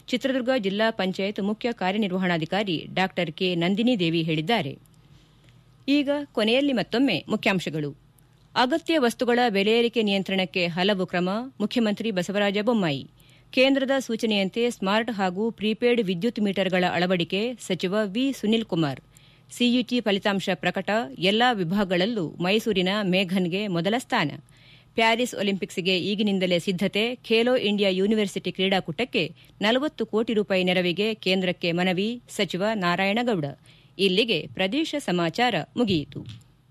ಚಿತ್ರದುರ್ಗ ಜಿಲ್ಲಾ ಪಂಚಾಯತ್ ಮುಖ್ಯ ಕಾರ್ಯನಿರ್ವಹಣಾಧಿಕಾರಿ ಡಾ ಕೆ ನಂದಿನಿ ದೇವಿ ಹೇಳಿದ್ದಾರೆ ಈಗ ಕೊನೆಯಲ್ಲಿ ಮತ್ತೊಮ್ಮೆ ಮುಖ್ಯಾಂಶಗಳು ಅಗತ್ಯ ವಸ್ತುಗಳ ಬೆಲೆ ಏರಿಕೆ ನಿಯಂತ್ರಣಕ್ಕೆ ಹಲವು ಕ್ರಮ ಮುಖ್ಯಮಂತ್ರಿ ಬಸವರಾಜ ಬೊಮ್ಮಾಯಿ ಕೇಂದ್ರದ ಸೂಚನೆಯಂತೆ ಸ್ಮಾರ್ಟ್ ಹಾಗೂ ಪ್ರೀಪೇಡ್ ವಿದ್ಯುತ್ ಮೀಟರ್ಗಳ ಅಳವಡಿಕೆ ಸಚಿವ ವಿ ಸುನಿಲ್ ಕುಮಾರ್ ಸಿಯುಟಿ ಫಲಿತಾಂಶ ಪ್ರಕಟ ಎಲ್ಲಾ ವಿಭಾಗಗಳಲ್ಲೂ ಮೈಸೂರಿನ ಮೇಘನ್ಗೆ ಮೊದಲ ಸ್ಥಾನ ಪ್ಯಾರಿಸ್ ಒಲಿಂಪಿಕ್ಸ್ಗೆ ಈಗಿನಿಂದಲೇ ಸಿದ್ದತೆ ಖೇಲೋ ಇಂಡಿಯಾ ಯೂನಿವರ್ಸಿಟಿ ಕ್ರೀಡಾಕೂಟಕ್ಕೆ ನಲವತ್ತು ಕೋಟಿ ರೂಪಾಯಿ ನೆರವಿಗೆ ಕೇಂದ್ರಕ್ಕೆ ಮನವಿ ಸಚಿವ ನಾರಾಯಣಗೌಡ ಇಲ್ಲಿಗೆ ಪ್ರದೇಶ ಸಮಾಚಾರ ಮುಗಿಯಿತು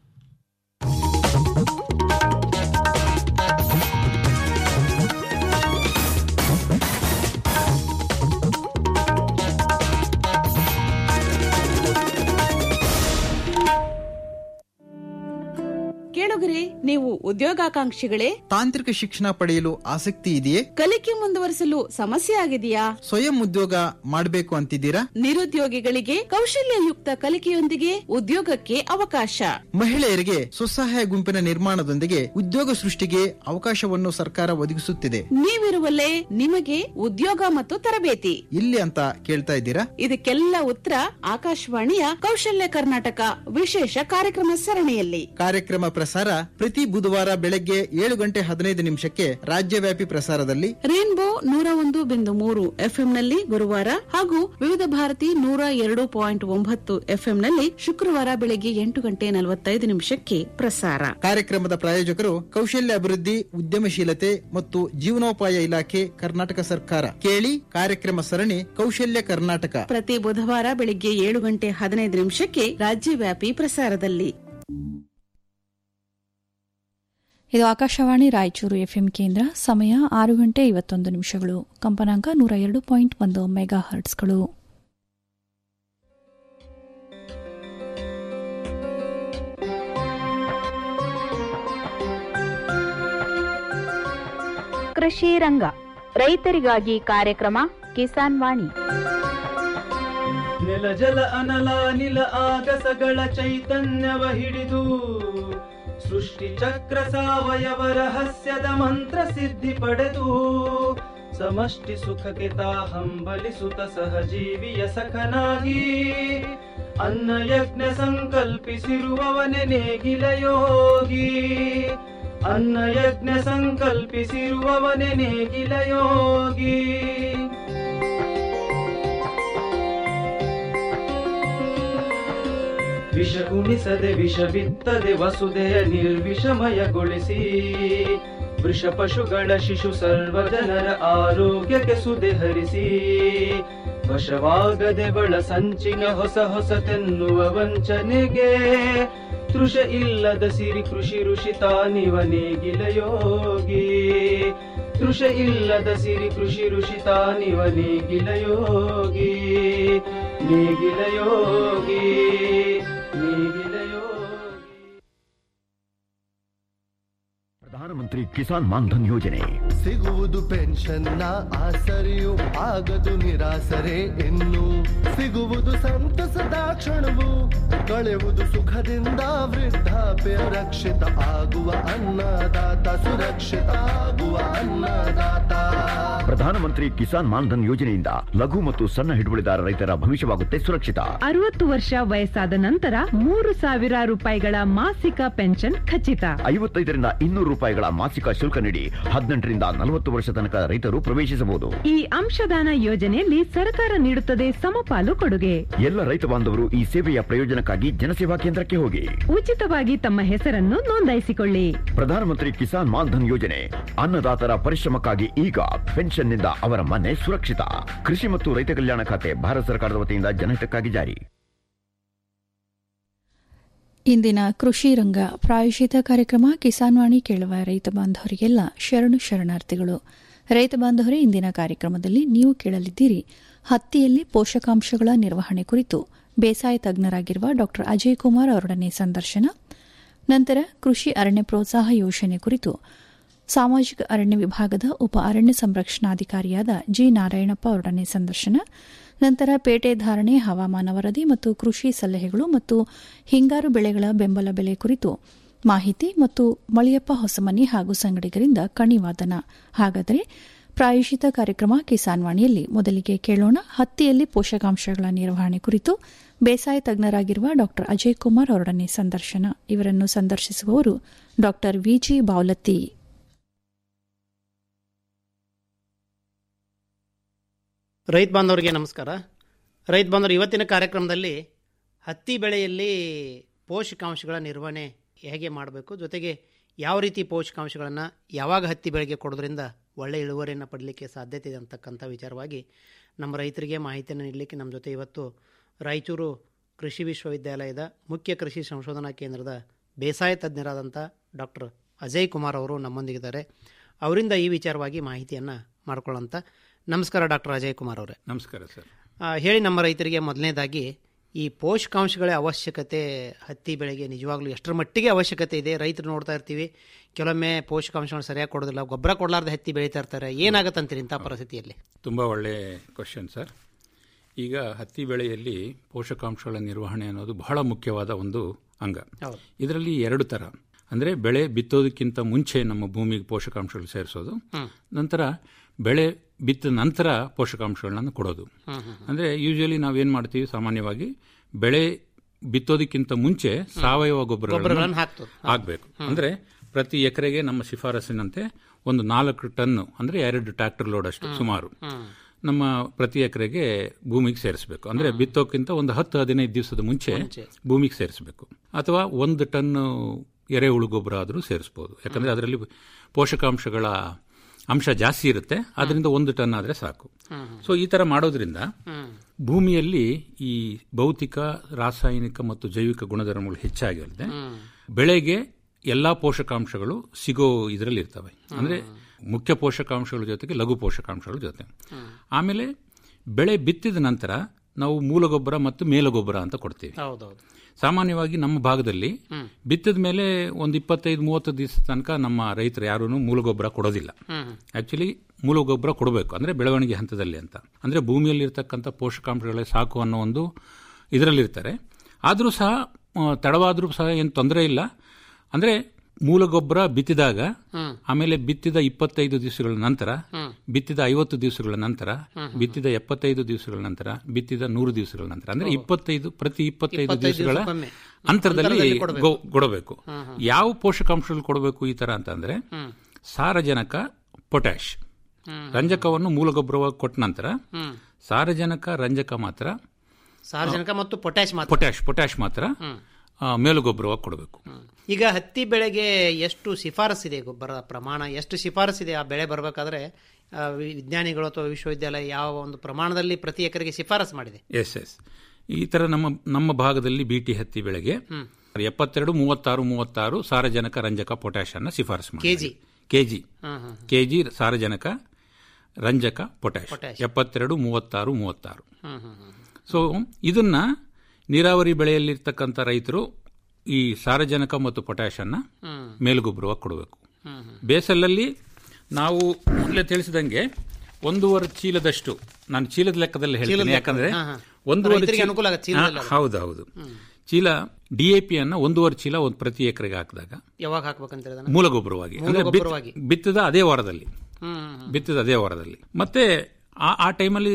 ಕೇಳುಗರೆ ನೀವು ಉದ್ಯೋಗಾಕಾಂಕ್ಷಿಗಳೇ ತಾಂತ್ರಿಕ ಶಿಕ್ಷಣ ಪಡೆಯಲು ಆಸಕ್ತಿ ಇದೆಯೇ ಕಲಿಕೆ ಮುಂದುವರಿಸಲು ಸಮಸ್ಯೆ ಆಗಿದೆಯಾ ಸ್ವಯಂ ಉದ್ಯೋಗ ಮಾಡಬೇಕು ಅಂತಿದ್ದೀರಾ ನಿರುದ್ಯೋಗಿಗಳಿಗೆ ಕೌಶಲ್ಯಯುಕ್ತ ಕಲಿಕೆಯೊಂದಿಗೆ ಉದ್ಯೋಗಕ್ಕೆ ಅವಕಾಶ ಮಹಿಳೆಯರಿಗೆ ಸ್ವಸಹಾಯ ಗುಂಪಿನ ನಿರ್ಮಾಣದೊಂದಿಗೆ ಉದ್ಯೋಗ ಸೃಷ್ಟಿಗೆ ಅವಕಾಶವನ್ನು ಸರ್ಕಾರ ಒದಗಿಸುತ್ತಿದೆ ನೀವಿರುವಲ್ಲೇ ನಿಮಗೆ ಉದ್ಯೋಗ ಮತ್ತು ತರಬೇತಿ ಇಲ್ಲಿ ಅಂತ ಕೇಳ್ತಾ ಇದ್ದೀರಾ ಇದಕ್ಕೆಲ್ಲ ಉತ್ತರ ಆಕಾಶವಾಣಿಯ ಕೌಶಲ್ಯ ಕರ್ನಾಟಕ ವಿಶೇಷ ಕಾರ್ಯಕ್ರಮ ಸರಣಿಯಲ್ಲಿ ಕಾರ್ಯಕ್ರಮ ಪ್ರಸಾರ ಪ್ರತಿ ಬುಧವಾರ ಬೆಳಗ್ಗೆ ಏಳು ಗಂಟೆ ಹದಿನೈದು ನಿಮಿಷಕ್ಕೆ ರಾಜ್ಯವ್ಯಾಪಿ ಪ್ರಸಾರದಲ್ಲಿ ರೇನ್ಬೋ ನೂರ ಒಂದು ಬಿಂದು ಮೂರು ಎಫ್ಎಂನಲ್ಲಿ ಗುರುವಾರ ಹಾಗೂ ವಿವಿಧ ಭಾರತಿ ನೂರ ಎರಡು ಪಾಯಿಂಟ್ ಒಂಬತ್ತು ಎಫ್ಎಂನಲ್ಲಿ ಶುಕ್ರವಾರ ಬೆಳಗ್ಗೆ ಎಂಟು ಗಂಟೆ ನಲವತ್ತೈದು ನಿಮಿಷಕ್ಕೆ ಪ್ರಸಾರ ಕಾರ್ಯಕ್ರಮದ ಪ್ರಾಯೋಜಕರು ಕೌಶಲ್ಯ ಅಭಿವೃದ್ಧಿ ಉದ್ಯಮಶೀಲತೆ ಮತ್ತು ಜೀವನೋಪಾಯ ಇಲಾಖೆ ಕರ್ನಾಟಕ ಸರ್ಕಾರ ಕೇಳಿ ಕಾರ್ಯಕ್ರಮ ಸರಣಿ ಕೌಶಲ್ಯ ಕರ್ನಾಟಕ ಪ್ರತಿ ಬುಧವಾರ ಬೆಳಿಗ್ಗೆ ಏಳು ಗಂಟೆ ಹದಿನೈದು ನಿಮಿಷಕ್ಕೆ ರಾಜ್ಯವ್ಯಾಪಿ ಪ್ರಸಾರದಲ್ಲಿ ಇದು ಆಕಾಶವಾಣಿ ರಾಯಚೂರು ಎಫ್ಎಂ ಕೇಂದ್ರ ಸಮಯ ಆರು ಗಂಟೆ ಐವತ್ತೊಂದು ನಿಮಿಷಗಳು ಕಂಪನಾಂಕ ನೂರ ಎರಡು ಪಾಯಿಂಟ್ ಒಂದು ಮೆಗಾ ಹರ್ಟ್ಸ್ಗಳು ಕೃಷಿ ರಂಗ ರೈತರಿಗಾಗಿ ಕಾರ್ಯಕ್ರಮ ಕಿಸಾನ್ ವಾಣಿ ನೆಲ ಜಲ ಅನಲ ನಿಲ ಆಗಸಗಳ ಚೈತನ್ಯವ ಹಿಡಿದು ಸೃಷ್ಟಿ ಚಕ್ರ ಸಾವಯವ ರಹಸ್ಯದ ಮಂತ್ರ ಸಿದ್ಧಿ ಪಡೆದು ಸಮಷ್ಟಿ ಸುಖಕ್ಕೆ ತಾ ಹಂಬಲಿಸುತ್ತ ಸಹಜೀವಿಯ ಸಖನಾಗಿ ಅನ್ನ ಯಜ್ಞ ಸಂಕಲ್ಪಿಸಿರುವವನೆ ನೇಗಿಲ ಯೋಗಿ ಅನ್ನ ಯಜ್ಞ ಸಂಕಲ್ಪಿಸಿರುವವನೆ ನೇಗಿಲ ಯೋಗಿ ವಿಷ ಉಣಿಸದೆ ವಿಷ ಬಿತ್ತದೆ ವಸುದೆಯ ನಿರ್ವಿಷಮಯಗೊಳಿಸಿ ವೃಷ ಪಶುಗಳ ಶಿಶು ಸರ್ವ ಜನರ ಆರೋಗ್ಯಕ್ಕೆ ಸುದೆ ಹರಿಸಿ ವಶವಾಗದೆ ಬಳ ಸಂಚಿನ ಹೊಸ ಹೊಸತೆನ್ನುವ ವಂಚನೆಗೆ ತೃಷ ಇಲ್ಲದ ಸಿರಿ ಕೃಷಿ ಋಷಿ ತಾನಿವ ನೇಗಿಲ ಯೋಗಿ ತೃಷ ಇಲ್ಲದ ಸಿರಿ ಕೃಷಿ ಋಷಿ ತಾನಿವ ನೇಗಿಲ ಯೋಗಿ ನೇಗಿಲ ಯೋಗಿ ನೇಗಿಲ ಯೋಗಿ ಪ್ರಧಾನಮಂತ್ರಿ ಕಿಸಾನ್ ಮಾನ್ಧನ್ ಯೋಜನೆ ಸಿಗುವುದು ಪೆನ್ಷನ್ನ ಆಸರೆಯು ಆಗದು ನಿರಾಸರೆ ಇನ್ನು ಸಿಗುವುದು ಸಂತಸದ ಕ್ಷಣವು ಕಳೆಯುವುದು ಸುಖದಿಂದ ವೃದ್ಧಾಪ್ಯ ರಕ್ಷಿತ ಆಗುವ ಅನ್ನದಾತ ಸುರಕ್ಷಿತ ಆಗುವ ಅನ್ನದಾತ ಪ್ರಧಾನಮಂತ್ರಿ ಕಿಸಾನ್ ಮಾನ್ಧನ್ ಯೋಜನೆಯಿಂದ ಲಘು ಮತ್ತು ಸಣ್ಣ ಹಿಡುವಳಿದಾರ ರೈತರ ಭವಿಷ್ಯವಾಗುತ್ತೆ ಸುರಕ್ಷಿತ ಅರವತ್ತು ವರ್ಷ ವಯಸ್ಸಾದ ನಂತರ ಮೂರು ಸಾವಿರ ರೂಪಾಯಿಗಳ ಮಾಸಿಕ ಪೆನ್ಷನ್ ಖಚಿತ ಐವತ್ತೈದರಿಂದ ಇನ್ನೂರು ರೂಪಾಯಿಗಳ ಮಾಸಿಕ ಶುಲ್ಕ ನೀಡಿ ಹದಿನೆಂಟರಿಂದ ನಲವತ್ತು ವರ್ಷ ತನಕ ರೈತರು ಪ್ರವೇಶಿಸಬಹುದು ಈ ಅಂಶದಾನ ಯೋಜನೆಯಲ್ಲಿ ಸರ್ಕಾರ ನೀಡುತ್ತದೆ ಸಮಪಾಲು ಕೊಡುಗೆ ಎಲ್ಲ ರೈತ ಬಾಂಧವರು ಈ ಸೇವೆಯ ಪ್ರಯೋಜನಕ್ಕಾಗಿ ಜನಸೇವಾ ಕೇಂದ್ರಕ್ಕೆ ಹೋಗಿ ಉಚಿತವಾಗಿ ತಮ್ಮ ಹೆಸರನ್ನು ನೋಂದಾಯಿಸಿಕೊಳ್ಳಿ ಪ್ರಧಾನಮಂತ್ರಿ ಕಿಸಾನ್ ಮಾನ್ಧನ್ ಯೋಜನೆ ಅನ್ನದಾತರ ಪರಿಶ್ರಮಕ್ಕಾಗಿ ಈಗ ಪೆನ್ಷನ್ನಿಂದ ಅವರ ಮನೆ ಸುರಕ್ಷಿತ ಕೃಷಿ ಮತ್ತು ರೈತ ಕಲ್ಯಾಣ ಖಾತೆ ಭಾರತ ಸರ್ಕಾರದ ವತಿಯಿಂದ ಜನಹಿತಕ್ಕಾಗಿ ಜಾರಿ ಇಂದಿನ ಕೃಷಿ ರಂಗ ಪ್ರಾಯೋಜಿತ ಕಾರ್ಯಕ್ರಮ ಕಿಸಾನ್ ವಾಣಿ ಕೇಳುವ ರೈತ ಬಾಂಧವರಿಗೆಲ್ಲ ಶರಣು ಶರಣಾರ್ಥಿಗಳು ರೈತ ಬಾಂಧವರೇ ಇಂದಿನ ಕಾರ್ಯಕ್ರಮದಲ್ಲಿ ನೀವು ಕೇಳಲಿದ್ದೀರಿ ಹತ್ತಿಯಲ್ಲಿ ಪೋಷಕಾಂಶಗಳ ನಿರ್ವಹಣೆ ಕುರಿತು ಬೇಸಾಯ ತಜ್ಞರಾಗಿರುವ ಡಾ ಅಜಯ್ ಕುಮಾರ್ ಅವರೊಡನೆ ಸಂದರ್ಶನ ನಂತರ ಕೃಷಿ ಅರಣ್ಯ ಪ್ರೋತ್ಸಾಹ ಯೋಜನೆ ಕುರಿತು ಸಾಮಾಜಿಕ ಅರಣ್ಯ ವಿಭಾಗದ ಉಪ ಅರಣ್ಯ ಸಂರಕ್ಷಣಾಧಿಕಾರಿಯಾದ ಜಿ ನಾರಾಯಣಪ್ಪ ಅವರೊಡನೆ ಸಂದರ್ಶನ ನಂತರ ಪೇಟೆ ಧಾರಣೆ ಹವಾಮಾನ ವರದಿ ಮತ್ತು ಕೃಷಿ ಸಲಹೆಗಳು ಮತ್ತು ಹಿಂಗಾರು ಬೆಳೆಗಳ ಬೆಂಬಲ ಬೆಲೆ ಕುರಿತು ಮಾಹಿತಿ ಮತ್ತು ಮಳಿಯಪ್ಪ ಹೊಸಮನಿ ಹಾಗೂ ಸಂಗಡಿಗರಿಂದ ಕಣಿವಾದನ ಹಾಗಾದರೆ ಪ್ರಾಯಶಿತ ಕಾರ್ಯಕ್ರಮ ಕಿಸಾನ್ ವಾಣಿಯಲ್ಲಿ ಮೊದಲಿಗೆ ಕೇಳೋಣ ಹತ್ತಿಯಲ್ಲಿ ಪೋಷಕಾಂಶಗಳ ನಿರ್ವಹಣೆ ಕುರಿತು ಬೇಸಾಯ ತಜ್ಞರಾಗಿರುವ ಡಾ ಅಜಯ್ ಕುಮಾರ್ ಅವರೊಡನೆ ಸಂದರ್ಶನ ಇವರನ್ನು ಸಂದರ್ಶಿಸುವವರು ಡಾ ವಿಜಿ ಬಾವಲತ್ತಿ ರೈತ ಬಾಂಧವರಿಗೆ ನಮಸ್ಕಾರ ರೈತ ಬಾಂಧವರು ಇವತ್ತಿನ ಕಾರ್ಯಕ್ರಮದಲ್ಲಿ ಹತ್ತಿ ಬೆಳೆಯಲ್ಲಿ ಪೋಷಕಾಂಶಗಳ ನಿರ್ವಹಣೆ ಹೇಗೆ ಮಾಡಬೇಕು ಜೊತೆಗೆ ಯಾವ ರೀತಿ ಪೋಷಕಾಂಶಗಳನ್ನು ಯಾವಾಗ ಹತ್ತಿ ಬೆಳೆಗೆ ಕೊಡೋದ್ರಿಂದ ಒಳ್ಳೆಯ ಇಳುವರಿಯನ್ನು ಪಡಲಿಕ್ಕೆ ಸಾಧ್ಯತೆ ಇದೆ ಅಂತಕ್ಕಂಥ ವಿಚಾರವಾಗಿ ನಮ್ಮ ರೈತರಿಗೆ ಮಾಹಿತಿಯನ್ನು ನೀಡಲಿಕ್ಕೆ ನಮ್ಮ ಜೊತೆ ಇವತ್ತು ರಾಯಚೂರು ಕೃಷಿ ವಿಶ್ವವಿದ್ಯಾಲಯದ ಮುಖ್ಯ ಕೃಷಿ ಸಂಶೋಧನಾ ಕೇಂದ್ರದ ಬೇಸಾಯ ತಜ್ಞರಾದಂಥ ಡಾಕ್ಟರ್ ಅಜಯ್ ಕುಮಾರ್ ಅವರು ನಮ್ಮೊಂದಿಗಿದ್ದಾರೆ ಅವರಿಂದ ಈ ವಿಚಾರವಾಗಿ ಮಾಹಿತಿಯನ್ನು ಮಾಡ್ಕೊಳ್ಳೋಂಥ ನಮಸ್ಕಾರ ಡಾಕ್ಟರ್ ಅಜಯ್ ಕುಮಾರ್ ಅವರೇ ನಮಸ್ಕಾರ ಸರ್ ಆ, ಹೇಳಿ ನಮ್ಮ ರೈತರಿಗೆ ಮೊದಲನೇದಾಗಿ ಈ ಪೋಷಕಾಂಶಗಳ ಅವಶ್ಯಕತೆ ಹತ್ತಿ ಬೆಳೆಗೆ ನಿಜವಾಗ್ಲೂ ಎಷ್ಟರ ಮಟ್ಟಿಗೆ ಅವಶ್ಯಕತೆ ಇದೆ ರೈತರು ನೋಡ್ತಾ ಇರ್ತೀವಿ ಕೆಲವೊಮ್ಮೆ ಪೋಷಕಾಂಶಗಳು ಸರಿಯಾಗಿ ಕೊಡೋದಿಲ್ಲ ಗೊಬ್ಬರ ಕೊಡಲಾರ್ದೆ ಹತ್ತಿ ಬೆಳೀತಾ ಇರ್ತಾರೆ ಏನಾಗತ್ತಂತೀರಿ ಇಂಥ ಪರಿಸ್ಥಿತಿಯಲ್ಲಿ ತುಂಬ ಒಳ್ಳೆಯ ಕ್ವಶನ್ ಸರ್ ಈಗ ಹತ್ತಿ ಬೆಳೆಯಲ್ಲಿ ಪೋಷಕಾಂಶಗಳ ನಿರ್ವಹಣೆ ಅನ್ನೋದು ಬಹಳ ಮುಖ್ಯವಾದ ಒಂದು ಅಂಗ ಹೌದು. ಇದರಲ್ಲಿ ಎರಡು ಥರ ಅಂದರೆ ಬೆಳೆ ಬಿತ್ತೋದಕ್ಕಿಂತ ಮುಂಚೆ ನಮ್ಮ ಭೂಮಿಗೆ ಪೋಷಕಾಂಶಗಳು ಸೇರಿಸೋದು ಹ್ಮ್. ನಂತರ ಬೆಳೆ ಬಿತ್ತ ನಂತರ ಪೋಷಕಾಂಶಗಳನ್ನ ಕೊಡೋದು ಹ್ಮ್, ಹ್ಮ್, ಅಂದರೆ ಯೂಶಲಿ ನಾವೇನು ಮಾಡ್ತೀವಿ ಸಾಮಾನ್ಯವಾಗಿ ಬೆಳೆ ಬಿತ್ತೋದಕ್ಕಿಂತ ಮುಂಚೆ ಸಾವಯವ ಗೊಬ್ಬರಗಳನ್ನು ಗೊಬ್ಬರಗಳನ್ನು ಹಾಕ್ತದೆ. ಆಗಬೇಕು ಅಂದರೆ ಪ್ರತಿ ಎಕರೆಗೆ ನಮ್ಮ ಶಿಫಾರಸಿನಂತೆ ಒಂದು ನಾಲ್ಕು ಟನ್ನು ಅಂದರೆ ಎರಡು ಟ್ರ್ಯಾಕ್ಟರ್ ಲೋಡ್ ಅಷ್ಟು ಸುಮಾರು ನಮ್ಮ ಪ್ರತಿ ಎಕರೆಗೆ ಭೂಮಿಗೆ ಸೇರಿಸಬೇಕು ಅಂದರೆ ಬಿತ್ತೋಕ್ಕಿಂತ ಒಂದು ಹತ್ತು ಹದಿನೈದು ದಿವಸದ ಮುಂಚೆ ಭೂಮಿಗೆ ಸೇರಿಸಬೇಕು ಅಥವಾ ಒಂದು ಟನ್ ಎರೆಹುಳು ಗೊಬ್ಬರ ಆದರೂ ಸೇರಿಸ್ಬೋದು ಯಾಕಂದರೆ ಅದರಲ್ಲಿ ಪೋಷಕಾಂಶಗಳ ಅಂಶ ಜಾಸ್ತಿ ಇರುತ್ತೆ ಅದರಿಂದ ಒಂದು ಟನ್ ಆದರೆ ಸಾಕು ಸೊ ಈ ಥರ ಮಾಡೋದ್ರಿಂದ ಭೂಮಿಯಲ್ಲಿ ಈ ಭೌತಿಕ ರಾಸಾಯನಿಕ ಮತ್ತು ಜೈವಿಕ ಗುಣಧರ್ಮಗಳು ಹೆಚ್ಚಾಗಿರುತ್ತೆ ಬೆಳೆಗೆ ಎಲ್ಲಾ ಪೋಷಕಾಂಶಗಳು ಸಿಗೋ ಇದರಲ್ಲಿ ಇರ್ತವೆ ಅಂದ್ರೆ ಮುಖ್ಯ ಪೋಷಕಾಂಶಗಳ ಜೊತೆಗೆ ಲಘು ಪೋಷಕಾಂಶಗಳ ಜೊತೆ ಆಮೇಲೆ ಬೆಳೆ ಬಿತ್ತಿದ ನಂತರ ನಾವು ಮೂಲ ಗೊಬ್ಬರ ಮತ್ತು ಮೇಲ ಗೊಬ್ಬರ ಅಂತ ಕೊಡ್ತೀವಿ ಹೌದೌದು ಸಾಮಾನ್ಯವಾಗಿ ನಮ್ಮ ಭಾಗದಲ್ಲಿ ಬಿತ್ತಿದ ಮೇಲೆ ಒಂದು ಇಪ್ಪತ್ತೈದು ಮೂವತ್ತು ದಿವಸ ತನಕ ನಮ್ಮ ರೈತರು ಯಾರೂ ಮೂಲ ಗೊಬ್ಬರ ಕೊಡೋದಿಲ್ಲ ಆಕ್ಚುಲಿ ಮೂಲ ಗೊಬ್ಬರ ಕೊಡಬೇಕು ಅಂದ್ರೆ ಬೆಳವಣಿಗೆ ಹಂತದಲ್ಲಿ ಅಂತ ಅಂದ್ರೆ ಭೂಮಿಯಲ್ಲಿರ್ತಕ್ಕಂಥ ಪೋಷಕಾಂಶಗಳೇ ಸಾಕು ಅನ್ನೋ ಒಂದು ಇದರಲ್ಲಿರ್ತಾರೆ ಆದರೂ ಸಹ ಆ, ತಡವಾದರೂ ಸಹ ಏನು ತೊಂದರೆ ಇಲ್ಲ ಅಂದ್ರೆ ಮೂಲ ಗೊಬ್ಬರ ಬಿತ್ತಿದಾಗ ಆಮೇಲೆ ಬಿತ್ತಿದ ಇಪ್ಪತ್ತೈದು ದಿವಸಗಳ ನಂತರ ಬಿತ್ತಿದ ಐವತ್ತು ದಿವಸಗಳ ನಂತರ ಬಿತ್ತಿದ ಎಪ್ಪತ್ತೈದು ದಿವಸಗಳ ನಂತರ ಬಿತ್ತಿದ ನೂರು ದಿವಸಗಳ ನಂತರ ಅಂದ್ರೆ ಇಪ್ಪತ್ತೈದು ಪ್ರತಿ ಇಪ್ಪತ್ತೈದು ಇಪ್ಪತ್ತೈದು ದಿವಸಗಳ ದಿವಸಕ್ಕೊಮ್ಮೆ. ಅಂತರದಲ್ಲಿ ಅಂತರದಲ್ಲಿ ಕೊಡ್ಬೇಕು. ಗೊ- ಕೊಡಬೇಕು ಯಾವ ಪೋಷಕಾಂಶಗಳು ಕೊಡಬೇಕು ಈ ತರ ಅಂತಂದ್ರೆ ಸಾರಜನಕ ಪೊಟ್ಯಾಶ್ ರಂಜಕವನ್ನು ಮೂಲ ಗೊಬ್ಬರವಾಗಿ ಕೊಟ್ಟ ನಂತರ ಸಾರಜನಕ ರಂಜಕ ಮಾತ್ರ ಸಾರಜನಕ ಮತ್ತು ಪೊಟ್ಯಾಶ್ ಮಾತ್ರ ಪೊಟ್ಯಾಶ್ ಪೊಟ್ಯಾಶ್ ಮಾತ್ರ ಆ, ಮೇಲು ಗೊಬ್ಬರವಾಗಿ ಕೊಡಬೇಕು ಈಗ ಹತ್ತಿ ಬೆಳೆಗೆ ಎಷ್ಟು ಶಿಫಾರಸ್ಸಿದೆ ಗೊಬ್ಬರದ ಪ್ರಮಾಣ ಎಷ್ಟು ಶಿಫಾರಸ್ಸಿದೆ ಆ ಬೆಳೆ ಬರಬೇಕಾದ್ರೆ ಆ, ವಿ- ವಿಜ್ಞಾನಿಗಳು ಅಥವಾ ವಿಶ್ವವಿದ್ಯಾಲಯ ಯಾವ ಒಂದು ಪ್ರಮಾಣದಲ್ಲಿ ಪ್ರತಿ ಎಕರೆಗೆ ಶಿಫಾರಸ್ ಮಾಡಿದೆ ಎಸ್ ಎಸ್ ಈ ತರ ನಮ್ಮ ನಮ್ಮ ಭಾಗದಲ್ಲಿ ಬಿಟಿ ಹತ್ತಿ ಬೆಳೆಗೆ ಎಪ್ಪತ್ತೆರಡು ಮೂವತ್ತಾರು ಮೂವತ್ತಾರು ಸಾರಜನಕ ರಂಜಕ ಪೊಟ್ಯಾಶ್ ಅನ್ನ ಶಿಫಾರಸು ಮಾಡಿ KG? KG hmm, hmm, KG ಸಾರಜನಕ ರಂಜಕ ಪೊಟ್ಯಾಶ್ ಪೊಟ್ಯಾಶ್. ಎಪ್ಪತ್ತೆರಡು ಮೂವತ್ತಾರು ಮೂವತ್ತಾರು ಹ್ಮ್, ಹ್ಮ್, ಹ್ಮ್. ಸೊ ಇದನ್ನ ನೀರಾವರಿ ಬೆಳೆಯಲ್ಲಿರ್ತಕ್ಕಂಥ ರೈತರು ಈ ಸಾರಜನಕ ಮತ್ತು ಪೊಟ್ಯಾಶ್ ಅನ್ನ ಹ್ಮ್. ಮೇಲುಗೊಬ್ಬರವಾಗಿ ಕೊಡಬೇಕು ಹ್ಮ್, ಹ್ಮ್. ಬೇಸಲ್ಲಲ್ಲಿ ನಾವು ಮೊದಲೇ ತಿಳಿಸಿದಂಗೆ ಒಂದೂವರೆ ಚೀಲದಷ್ಟು ನಾನು ಚೀಲದ ಲೆಕ್ಕದಲ್ಲಿ ಹೇಳ್ತೀನಿ ಚೀಲದ ಯಾಕಂದ್ರೆ ಲೆಕ್ಕ, ಹಾ, ಹಾ. ಒಂದೂವರೆ ರೈತರಿಗೆ ಚೀಲ- ಅನುಕೂಲ ಆಗುತ್ತೆ ಚೀಲದಲ್ಲಿ ಹಾ, ಅದು. ಹೌದು ಹೌದು ಚೀಲ ಡಿ ಎ ಪಿ ಅನ್ನ ಒಂದೂವರೆ ಚೀಲ ಒಂದು ಪ್ರತಿ ಎಕರೆಗೆ ಹಾಕಿದಾಗ ಯಾವಾಗ ಹಾಕ್ಬೇಕಂತ ಹೇಳಿದಾನೆ ಮೂಲ ಗೊಬ್ಬರವಾಗಿ ಮೂಲ ಅಂದ್ರೆ ಬಿತ್- ಗೊಬ್ಬರವಾಗಿ. ಬಿತ್ತದ ಅದೇ ವಾರದಲ್ಲಿ ಹ್ಮ್, ಹ್ಮ್, ಹ್ಮ್. ಬಿತ್ತದ ಅದೇ ವಾರದಲ್ಲಿ ಮತ್ತೆ ಆ ಆ ಟೈಮಲ್ಲಿ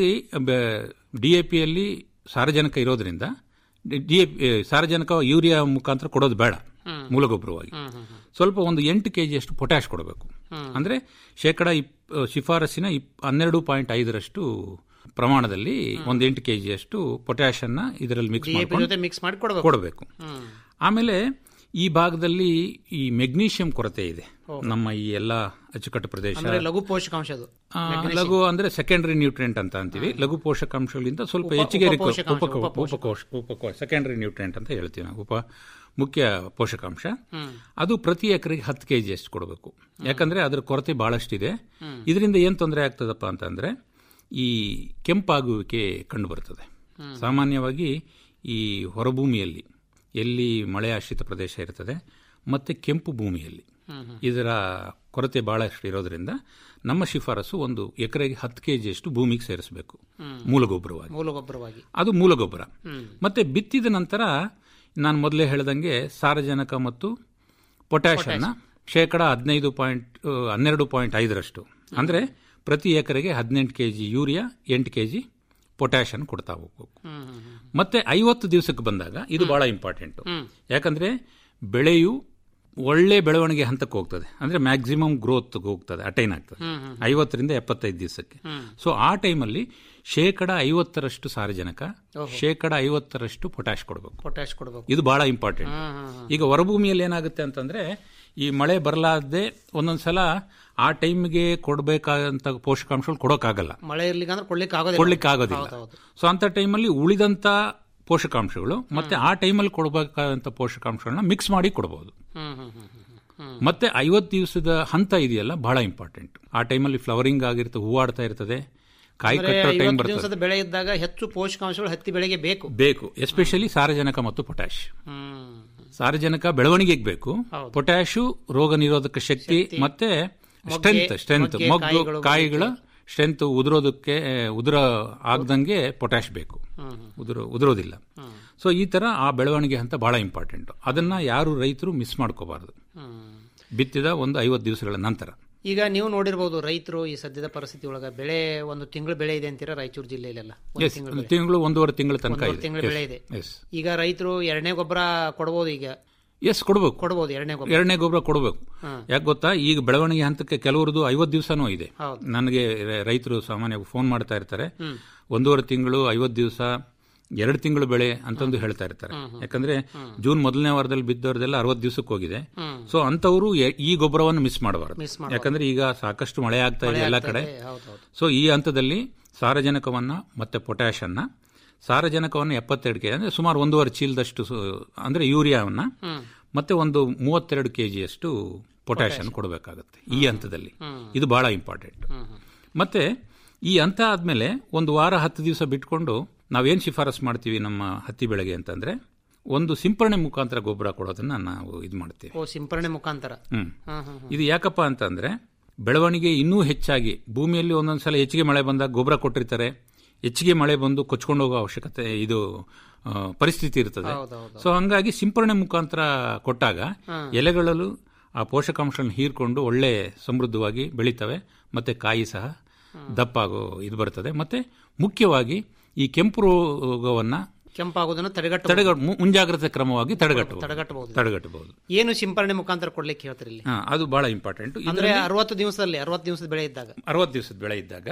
ಡಿ ಎ ಪಿಯಲ್ಲಿ ಸಾರಜನಕ ಇರೋದ್ರಿಂದ ಡಿ ಎ ಸಾರಜನಕ ಯೂರಿಯಾ ಮುಖಾಂತರ ಕೊಡೋದು ಬೇಡ ಹ್ಮ್. ಮೂಲ ಗೊಬ್ಬರವಾಗಿ ಹ್ಮ್, ಹ್ಮ್, ಹ್ಮ್. ಸ್ವಲ್ಪ ಒಂದು ಎಂಟು ಕೆ ಜಿಯಷ್ಟು ಪೊಟ್ಯಾಶ್ ಕೊಡಬೇಕು ಹ್ಮ್. ಅಂದ್ರೆ ಶೇಕಡ ಇಪ್ ಶಿಫಾರಸಿನ ಇಪ್ ಹನ್ನೆರಡು ಪಾಯಿಂಟ್ ಐದರಷ್ಟು ಪ್ರಮಾಣದಲ್ಲಿ ಒಂದು ಎಂಟು ಕೆ ಜಿಯಷ್ಟು ಪೊಟ್ಯಾಶ್ ಅನ್ನ ಇದರಲ್ಲಿ ಮಿಕ್ಸ್ DAP ಮಾಡ್ಕೊಂಡು ಜೊತೆ ಮಿಕ್ಸ್ ಮಾಡಿ ಕೊಡಬೇಕು ಕೊಡಬೇಕು ಹ್ಮ್. ಆಮೇಲೆ ಈ ಭಾಗದಲ್ಲಿ ಈ ಮೆಗ್ನೀಷಿಯಂ ಕೊರತೆ ಇದೆ ನಮ್ಮ ಈ ಎಲ್ಲ ಅಚ್ಚುಕಟ್ಟು ಪ್ರದೇಶ ಅಂದ್ರೆ ಲಘು ಪೋಷಕಾಂಶ ಅದು ಆ, ಲಘು ಅಂದ್ರೆ ಸೆಕೆಂಡರಿ ನ್ಯೂಟ್ರಿಯೆಂಟ್ ಅಂತ ಅಂತೀವಿ ಲಘು ಪೋಷಕಾಂಶಗಳಿಂದ ಸ್ವಲ್ಪ ಉಪ- ಹೆಚ್ಚಿಗೆ ಉಪ request- ಪೋಷಕಾಂಶ, ಉಪ- ಉಪ ಉಪಕೋಶ ಉಪಕೋಶ ಸೆಕೆಂಡರಿ ನ್ಯೂಟ್ರಿಯೆಂಟ್ ಅಂತ ಹೇಳ್ತೀವಿ ನಾವು ಉಪ ಮುಖ್ಯ ಪೋಷಕಾಂಶ ಹ್ಮ್. ಅದು ಪ್ರತಿ ಎಕರೆಗೆ ಹತ್ತು ಕೆಜಿ ಅಷ್ಟು ಕೊಡಬೇಕು ಯಾಕಂದ್ರೆ ಅದರ ಕೊರತೆ ಬಹಳಷ್ಟಿದೆ ಹ್ಮ್. ಇದರಿಂದ ಏನು ತೊಂದರೆ ಆಗ್ತದಪ್ಪ ಅಂತಂದ್ರೆ ಈ ಕೆಂಪಾಗುವಿಕೆ ಕಂಡು ಬರ್ತದೆ ಹ್ಮ್. ಸಾಮಾನ್ಯವಾಗಿ ಈ ಹೊರಭೂಮಿಯಲ್ಲಿ ಎಲ್ಲಿ ಮಳೆ ಆಶ್ರಿತ ಪ್ರದೇಶ ಇರ್ತದೆ ಮತ್ತೆ ಕೆಂಪು ಭೂಮಿಯಲ್ಲಿ ಹ್ಮ್, ಹ್ಮ್. ಇದರ ಕೊರತೆ ಬಹಳಷ್ಟು ಇರೋದ್ರಿಂದ ನಮ್ಮ ಶಿಫಾರಸು ಒಂದು ಎಕರೆಗೆ ಹತ್ತು ಕೆ ಜಿಯಷ್ಟು ಭೂಮಿಗೆ ಸೇರಿಸಬೇಕು ಹ್ಮ್. ಮೂಲ ಗೊಬ್ಬರವಾಗಿ ಮೂಲ ಗೊಬ್ಬರವಾಗಿ ಅದು ಮೂಲ ಗೊಬ್ಬರ ಹ್ಮ್. ಮತ್ತೆ ಬಿತ್ತಿದ ನಂತರ ನಾನು ಮೊದಲೇ ಹೇಳ್ದಂಗೆ ಸಾರಜನಕ ಮತ್ತು ಪೊಟ್ಯಾಶ್ ಅನ್ನ ಶೇಕಡ ಹದಿನೈದು ಪಾಯಿಂಟ್ ಹನ್ನೆರಡು ಪಾಯಿಂಟ್ ಐದರಷ್ಟು ಅಂದ್ರೆ ಪ್ರತಿ ಎಕರೆಗೆ ಹದಿನೆಂಟು ಕೆ ಜಿ ಯೂರಿಯಾ ಎಂಟು ಕೆ ಜಿ ಪೊಟ್ಯಾಷನ್ ಕೊಡ್ತಾ ಹೋಗ್ಬೇಕು ಮತ್ತೆ ಐವತ್ತು ದಿವಸಕ್ಕೆ ಬಂದಾಗ ಇದು ಬಹಳ ಇಂಪಾರ್ಟೆಂಟ್ ಯಾಕಂದ್ರೆ ಬೆಳೆಯು ಒಳ್ಳೆ ಬೆಳವಣಿಗೆ ಹಂತಕ್ಕೆ ಹೋಗ್ತದೆ ಅಂದ್ರೆ ಮ್ಯಾಕ್ಸಿಮಮ್ ಗ್ರೋತ್ ಹೋಗ್ತದೆ ಅಟೈನ್ ಆಗ್ತದೆ ಐವತ್ತರಿಂದ ಎಪ್ಪತ್ತೈದು ದಿವಸಕ್ಕೆ ಸೊ ಆ ಟೈಮಲ್ಲಿ ಶೇಕಡ ಐವತ್ತರಷ್ಟು ಸಾರಜನಕ ಶೇಕಡ ಐವತ್ತರಷ್ಟು ಪೊಟ್ಯಾಶ್ ಕೊಡಬೇಕು ಪೊಟ್ಯಾಶ್ ಕೊಡಬೇಕು ಇದು ಬಹಳ ಇಂಪಾರ್ಟೆಂಟ್ ಈಗ ಹೊರಭೂಮಿಯಲ್ಲಿ ಏನಾಗುತ್ತೆ ಅಂತಂದ್ರೆ ಈ ಮಳೆ ಬರಲಾರ್ದೆ ಒಂದೊಂದ್ಸಲ ಆ ಟೈಮ್ಗೆ ಕೊಡಬೇಕಾದಂತ ಪೋಷಕಾಂಶಗಳು ಕೊಡೋಕ್ಕಾಗಲ್ಲ ಮಳೆ ಇರ್ಲಿಕ್ಕೆ ಅಂದ್ರೆ ಕೊಡ್ಲಿಕ್ಕೆ ಆಗೋದಿಲ್ಲ ಕೊಡ್ಲಿಕ್ಕೆ ಆಗೋದಿಲ್ಲ ಸೊ ಅಂತ ಟೈಮಲ್ಲಿ ಉಳಿದಂತ ಪೋಷಕಾಂಶಗಳು ಮತ್ತೆ ಆ ಟೈಮಲ್ಲಿ ಕೊಡಬೇಕಾದಂತ ಪೋಷಕಾಂಶಗಳನ್ನ ಮಿಕ್ಸ್ ಮಾಡಿ ಕೊಡಬಹುದು ಹ್ಮ್ ಹ್ಮ್ ಹ್ಮ್ ಹ್ಮ್ ಮತ್ತೆ ಐವತ್ತು ದಿವಸದ ಹಂತ ಇದೆಯಲ್ಲ ಬಹಳ ಇಂಪಾರ್ಟೆಂಟ್ ಆ ಟೈಮಲ್ಲಿ ಫ್ಲವರಿಂಗ್ ಆಗಿರ್ತದೆ ಹೂವಾಡ್ತಾ ಇರ್ತದೆ ಕಾಯಿ ಅಂದ್ರೆ ಕಟ್ಟೋ ಟೈಮ್ ಐವತ್ತು ಬರ್ತದೆ ದಿವಸದ ಬೆಳೆ ಇದ್ದಾಗ ಹೆಚ್ಚು ಪೋಷಕಾಂಶಗಳು ಹತ್ತಿ ಬೆಳೆಗೆ ಬೇಕು ಬೇಕು ಎಸ್ಪೆಷಲಿ ಸಾರಜನಕ ಮತ್ತು ಪೊಟ್ಯಾಶ್ ಹ್ಮ್ ಸಾರಜನಕ ಬೆಳವಣಿಗೆಗೆ ಬೇಕು ಪೊಟ್ಯಾಶು ರೋಗ ನಿರೋಧಕ ಶಕ್ತಿ ಮತ್ತೆ ಸ್ಟ್ರೆಂತ್ ಸ್ಟ್ರೆಂತ್ ಮೊಗ್ಗೆ, ಮೊಗ್ಗು ಕಾಯಿಗಳು ಕಾಯಿಗಳ ಸ್ಟ್ರೆಂತ್ ಉದುರೋದಕ್ಕೆ ಉದುರ ಆಗದಂಗೆ ಪೊಟ್ಯಾಶ್ ಬೇಕು ಉದುರೋ ಉದುರೋದಿಲ್ಲ ಸೊ ಈ ತರ ಆ ಬೆಳವಣಿಗೆ ಹಂತ ಬಹಳ ಇಂಪಾರ್ಟೆಂಟ್ ಅದನ್ನ ಯಾರು ರೈತರು ಮಿಸ್ ಮಾಡ್ಕೋಬಾರದು ಬಿತ್ತಿದ ಒಂದು ಐವತ್ತು ದಿವಸಗಳ ನಂತರ ಈಗ ನೀವು ನೋಡಿರ್ಬೋದು ರೈತರು ಈ ಸದ್ಯದ ಪರಿಸ್ಥಿತಿ ಒಳಗ ಬೆಳೆ ಒಂದು ತಿಂಗಳು ಬೆಳೆ ಇದೆ ಅಂತೀರಾ ರಾಯಚೂರು ಜಿಲ್ಲೆಯಲ್ಲೆಲ್ಲ ಒಂದು ಎಸ್ ತಿಂಗಳು ಬೆಳೆ. ತಿಂಗಳು ಒಂದೂವರೆ ತಿಂಗಳ ತನಕ ಒಂದೂವರೆ ಇದೆ ತಿಂಗಳು ಬೆಳೆ ಇದೆ ಎಸ್ ಈಗ ರೈತರು ಎರಡನೇ ಗೊಬ್ಬರ ಕೊಡಬಹುದು ಈಗ ಎಸ್ ಕೊಡಬೇಕು ಕೊಡಬಹುದು ಎರಡನೇ ಗೊಬ್ಬರ ಎರಡನೇ ಗೊಬ್ಬರ ಕೊಡಬೇಕು ಹ್ಮ್. ಯಾಕೆ ಗೊತ್ತಾ ಈಗ ಬೆಳವಣಿಗೆ ಹಂತಕ್ಕೆ ಕೆಲವರದು ಐವತ್ತು ದಿವಸನೂ ಇದೆ ಹೌದು. ನನಗೆ ರ- ರೈತರು ಸಾಮಾನ್ಯವಾಗಿ ಫೋನ್ ಮಾಡ್ತಾ ಇರ್ತಾರೆ ಹ್ಮ್. ಒಂದೂವರೆ ತಿಂಗಳು ಐವತ್ತು ದಿವಸ ಎರಡು ತಿಂಗಳು ಬೆಳೆ ಅಂತಂದು ಹೇಳ್ತಾ ಇರ್ತಾರೆ ಯಾಕಂದ್ರೆ ಜೂನ್ ಮೊದಲನೇ ವಾರದಲ್ಲಿ ಬಿದ್ದವ್ರದೆಲ್ಲ ಅರವತ್ತು ದಿವಸಕ್ಕೆ ಹೋಗಿದೆ ಹ್ಮ್. ಸೊ ಅಂತವರು ಈ ಗೊಬ್ಬರವನ್ನು ಮಿಸ್ ಮಾಡಬಾರದು Miss ಮಾಡ್ಬಾರ್ದು. ಯಾಕಂದ್ರೆ ಈಗ ಸಾಕಷ್ಟು ಮಳೆ ಆಗ್ತಾ ಇದೆ ಮಳೆ ಎಲ್ಲ ಆಗ್ತಾ ಕಡೆ ಇದೆ, ಹೌದು, ಹೌದು. ಸೊ ಈ ಹಂತದಲ್ಲಿ ಸಾರಜನಕವನ್ನ ಮತ್ತೆ ಪೊಟ್ಯಾಶ್ ಅನ್ನ ಸಾರಜನಕವನ್ನು ಎಪ್ಪತ್ತೆರಡು ಕೆ ಅಂದ್ರೆ ಸುಮಾರು ಒಂದೂವರೆ ಚೀಲದಷ್ಟು ಸು- ಅಂದ್ರೆ ಯೂರಿಯಾವನ್ನ ಹ್ಮ್. ಮತ್ತೆ ಒಂದು ಮೂವತ್ತೆರಡು ಕೆ ಜಿಯಷ್ಟು ಪೊಟ್ಯಾಶ್ ಅನ್ನು ಕೊಡಬೇಕಾಗುತ್ತೆ ಈ ಹಂತದಲ್ಲಿ ಇದು ಬಹಳ ಇಂಪಾರ್ಟೆಂಟ್ ಮತ್ತೆ ಈ ಹಂತ ಆದ್ಮೇಲೆ ಒಂದು ವಾರ ಹತ್ತು ದಿವಸ ಬಿಟ್ಕೊಂಡು ನಾವೇನ್ ಶಿಫಾರಸ್ ಮಾಡ್ತೀವಿ ನಮ್ಮ ಹತ್ತಿ ಬೆಳೆಗೆ ಅಂತಂದ್ರೆ ಒಂದು ಸಿಂಪರಣೆ ಮುಖಾಂತರ ಗೊಬ್ಬರ ಕೊಡೋದನ್ನ ನಾವು ಇದು ಮಾಡ್ತೀವಿ ಓ ಸಿಂಪರಣೆ ಮುಖಾಂತರ ಹ್ಮ್ ಹ್ಮ್, ಹ್ಮ್, ಹ್ಮ್. ಇದು ಯಾಕಪ್ಪ ಅಂತಂದ್ರೆ ಬೆಳವಣಿಗೆ ಇನ್ನೂ ಹೆಚ್ಚಾಗಿ ಭೂಮಿಯಲ್ಲಿ ಒಂದೊಂದ್ಸಲ ಹೆಚ್ಚಿಗೆ ಮಳೆ ಬಂದಾಗ ಗೊಬ್ಬರ ಕೊಟ್ಟಿರ್ತಾರೆ ಹೆಚ್ಚಿಗೆ ಮಳೆ ಬಂದು ಕೊಚ್ಕೊಂಡು ಹೋಗೋ ಅವಶ್ಯಕತೆ ಇದು ಆ, ಪರಿಸ್ಥಿತಿ ಇರ್ತದೆ ಹೌದೌದು. ಸೊ ಹಂಗಾಗಿ ಸಿಂಪರಣೆ ಮುಖಾಂತರ ಕೊಟ್ಟಾಗ ಎಲೆಗಳಲ್ಲೂ ಆ ಪೋಷಕಾಂಶಗಳನ್ನ ಹೀರ್ಕೊಂಡು ಒಳ್ಳೆ ಸಮೃದ್ಧವಾಗಿ ಬೆಳೀತವೆ ಮತ್ತೆ ಕಾಯಿ ಸಹ ದಪ್ಪಾಗೋ ಇದು ಬರ್ತದೆ ಮತ್ತೆ ಮುಖ್ಯವಾಗಿ ಈ ಕೆಂಪು ರೋಗವನ್ನ ಕೆಂಪಾಗೋದನ್ನ ತಡೆಗಟ್ಟ ತಡೆಗಟ್ ಮು- ಮುಂಜಾಗ್ರತೆ ಕ್ರಮವಾಗಿ ತಡೆಗಟ್ಟಬಹುದು ತಡೆಗಟ್ಟಬಹುದು ತಡೆಗಟ್ಟಬಹುದು ಏನು ಸಿಂಪರಣೆ ಮುಖಾಂತರ ಕೊಡ್ಲಿಕ್ಕೆ ಹೇಳ್ತೀರಿ ಇಲ್ಲಿ ಹಾ, ಅದು ಬಹಳ ಇಂಪಾರ್ಟೆಂಟ್ ಅಂದ್ರೆ ಅರವತ್ತು ದಿವಸದಲ್ಲಿ ಅರವತ್ತು ದಿವಸದ ಬೆಳೆ ಇದ್ದಾಗ ಅರವತ್ತು ದಿವಸದ ಬೆಳೆ ಇದ್ದಾಗ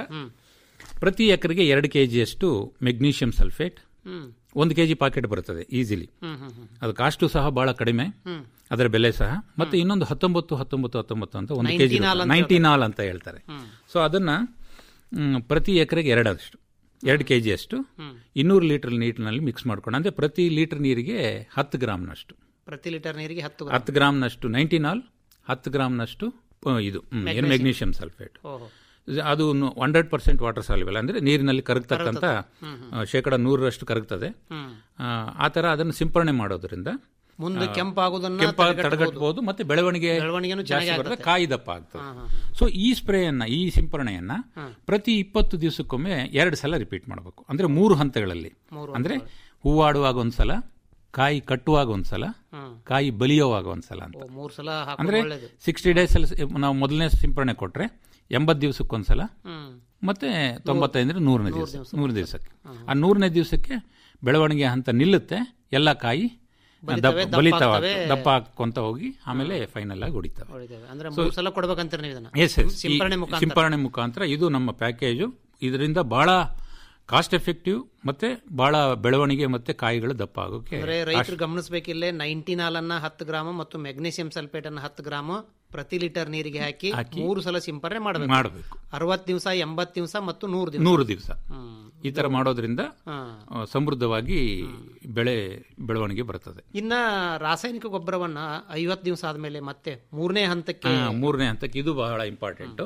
ಪ್ರತಿ ಎಕರೆಗೆ ಎರಡು ಕೆಜಿಯಷ್ಟು ಮೆಗ್ನೀಷಿಯಂ ಸಲ್ಫೇಟ್ ಹ್ಮ್ ಒಂದು ಕೆಜಿ ಪಾಕೆಟ್ ಬರುತ್ತದೆ ಈಸಿಲಿ ಹ್ಮ್ ಹ್ಮ್ ಹ್ಮ್ ಅದು ಕಾಸ್ಟು ಸಹ ಬಹಳ ಕಡಿಮೆ ಹ್ಮ್. ಅದರ ಬೆಲೆ ಸಹ ಮತ್ತೆ ಇನ್ನೊಂದು ಹತ್ತೊಂಬತ್ತು ಹತ್ತೊಂಬತ್ತು ಹತ್ತೊಂಬತ್ತು ಅಂತ ಒಂದು ಕೆಜಿ ನೈಂಟಿನಾಲ್ ಅಂತ ನೈಂಟಿ ನಾಲ್ ಅಂತ ಹೇಳ್ತಾರೆ ಹ್ಮ್. ಸೊ ಅದನ್ನ ಮ್, ಪ್ರತಿ ಎಕರೆಗೆ ಎರಡಷ್ಟು ಎರಡು ಕೆ ಜಿಯಷ್ಟು ಇನ್ನೂರು ಲೀಟರ್ ನೀರಿನಲ್ಲಿ ಮಿಕ್ಸ್ ಮಾಡ್ಕೊಂಡು ಅಂದ್ರೆ ಪ್ರತಿ ಲೀಟರ್ ನೀರಿಗೆ ಹತ್ತು ಗ್ರಾಮ್ನಷ್ಟು ಪ್ರತಿ ಲೀಟರ್ ನೀರಿಗೆ ಹತ್ತು ಗ್ರಾಂ. ಹತ್ತು ಗ್ರಾಮ್ನಷ್ಟು ನೈಂಟಿನಾಲ್ ಹತ್ತು ಗ್ರಾಮ್ನಷ್ಟು ಆ, ಇದು ಮ್, ಏನು ಮೆಗ್ನೀಷಿಯಂ ಸಲ್ಫೇಟ್ ಓಹೋ. ಅದು ಹಂಡ್ರೆಡ್ ಪರ್ಸೆಂಟ್ ವಾಟರ್ ಸಾಲ್ಯುಬಲ್ ಅಂದ್ರೆ ನೀರಿನಲ್ಲಿ ಕರಗ್ತಕ್ಕಂಥ ಆ, ಶೇಕಡ ನೂರರಷ್ಟು ಕರಗ್ತದೆ ಹ್ಮ್. ಆ, ಆ ತರ ಅದನ್ನು ಸಿಂಪರಣೆ ಮಾಡೋದ್ರಿಂದ ಮುಂದೆ ಕೆಂಪಾಗೋದನ್ನ ಕೆಂಪ ತಡೆಗಟ್ಟಬಹುದು ಮತ್ತೆ ಬೆಳವಣಿಗೆ ಬೆಳವಣಿಗೆನೂ ಜಾಸ್ತಿ ಚೆನ್ನಾಗಿ ಬರ್ತದೆ ಆಗುತ್ತೆ. ಕಾಯಿ ದಪ್ಪ ಆಗ್ತದೆ ಸೊ ಈ ಸ್ಪ್ರೇಯನ್ನ ಈ ಸಿಂಪರಣೆಯನ್ನ ಪ್ರತಿ ಇಪ್ಪತ್ತು ದಿವಸಕ್ಕೊಮ್ಮೆ ಎರಡು ಸಲ ರಿಪೀಟ್ ಮಾಡಬೇಕು ಅಂದ್ರೆ ಮೂರು ಹಂತಗಳಲ್ಲಿ ಮೂರು ಅಂದ್ರೆ ಹೂವಾಡುವಾಗ ಒಂದ್ಸಲ ಕಾಯಿ ಕಟ್ಟುವಾಗ ಒಂದ್ಸಲ ಹ್ಮ್. ಕಾಯಿ ಬಲಿಯೋವಾಗ ಒಂದ್ಸಲ ಅಂತ ಓ, ಮೂರ್ ಸಲ ಅಂದ್ರೆ ಹಾಕೋದು ಒಳ್ಳೇದು ಸಿಕ್ಸ್ಟಿ ಡೇಸ್ ಅಲ್ಲಿ ನಾವು ಮೊದಲನೇ ಸಿಂಪರಣೆ ಕೊಟ್ರೆ ಎಂಬತ್ತು ದಿವಸಕ್ಕೊಂದ್ಸಲ ಹ್ಮ್. ಮತ್ತೆ ತೊಂಬತ್ತೈದರಿಂದ ನೂರನೇ ದಿವಸ ನೂರು ದಿವಸಕ್ಕೆ ಆ ನೂರನೇ ದಿವಸಕ್ಕೆ ಬೆಳವಣಿಗೆ ಹಂತ ನಿಲ್ಲುತ್ತೆ ಎಲ್ಲ ಕಾಯಿ ಬಲಿತವೆ, ದಪ್ಪ- ದಪ್ಪ ಬಲಿತಾವ ಆಗ್ತವೆ. ದಪ್ಪ ಹಾಕೊಂತ ಹೋಗಿ ಆಮೇಲೆ ಫೈನಲ್ ಆಗಿ ಹೊಡಿತವೆ ಹೊಡಿತೇವೆ. ಅಂದ್ರೆ ಮೂರ್ ಸಲ ಕೊಡ್ಬೇಕಂತೀರಿ ನೀವು ಇದನ್ನ ಎಸ್ ಎಸ್ ಸಿಂಪರಣೆ ಮುಖಾಂತರ ಸಿಂಪರಣೆ ಮುಖಾಂತರ ಇದು ನಮ್ಮ ಪ್ಯಾಕೇಜು ಇದರಿಂದ ಬಹಳ ಕಾಸ್ಟ್ ಎಫೆಕ್ಟಿವ್ ಮತ್ತೆ ಬಹಳ ಬೆಳವಣಿಗೆ ಮತ್ತೆ ಕಾಯಿಗಳು ದಪ್ಪ ಆಗೋಕೆ ಅಂದ್ರೆ ರೈತರು ಗಮನಿಸಬೇಕಿಲ್ಲೇ ನೈಂಟಿನಾಲ್ ಅನ್ನ ಹತ್ತು ಗ್ರಾಮ ಮತ್ತು ಮೆಗ್ನೀಸಿಯಂ ಸಲ್ಫೇಟ್ ಅನ್ನ ಹತ್ತು ಗ್ರಾಮ ಪ್ರತಿ ಲೀಟರ್ ನೀರಿಗೆ ಹಾಕಿ ಮೂರು ಸಲ ಸಿಂಪರಣೆ ಮಾಡಬೇಕು ಮಾಡಬೇಕು ಅರವತ್ತು ದಿವಸ ಎಂಬತ್ತು ದಿವಸ ಮತ್ತು ನೂರು ದಿವಸ ನೂರು ದಿವಸ ಹ್ಮ್. ಈ ತರ ಮಾಡೋದ್ರಿಂದ ಹಾ. ಆ, ಸಮೃದ್ಧವಾಗಿ ಬೆಳೆ ಬೆಳವಣಿಗೆ ಬರ್ತದೆ ಇನ್ನ ರಾಸಾಯನಿಕ ಗೊಬ್ಬರವನ್ನ ಐವತ್ತು ದಿವಸ ಆದ್ಮೇಲೆ ಮತ್ತೆ ಮೂರನೇ ಹಂತಕ್ಕೆ ಆ, ಮೂರನೇ ಹಂತಕ್ಕೆ ಇದು ಬಹಳ ಇಂಪಾರ್ಟೆಂಟ್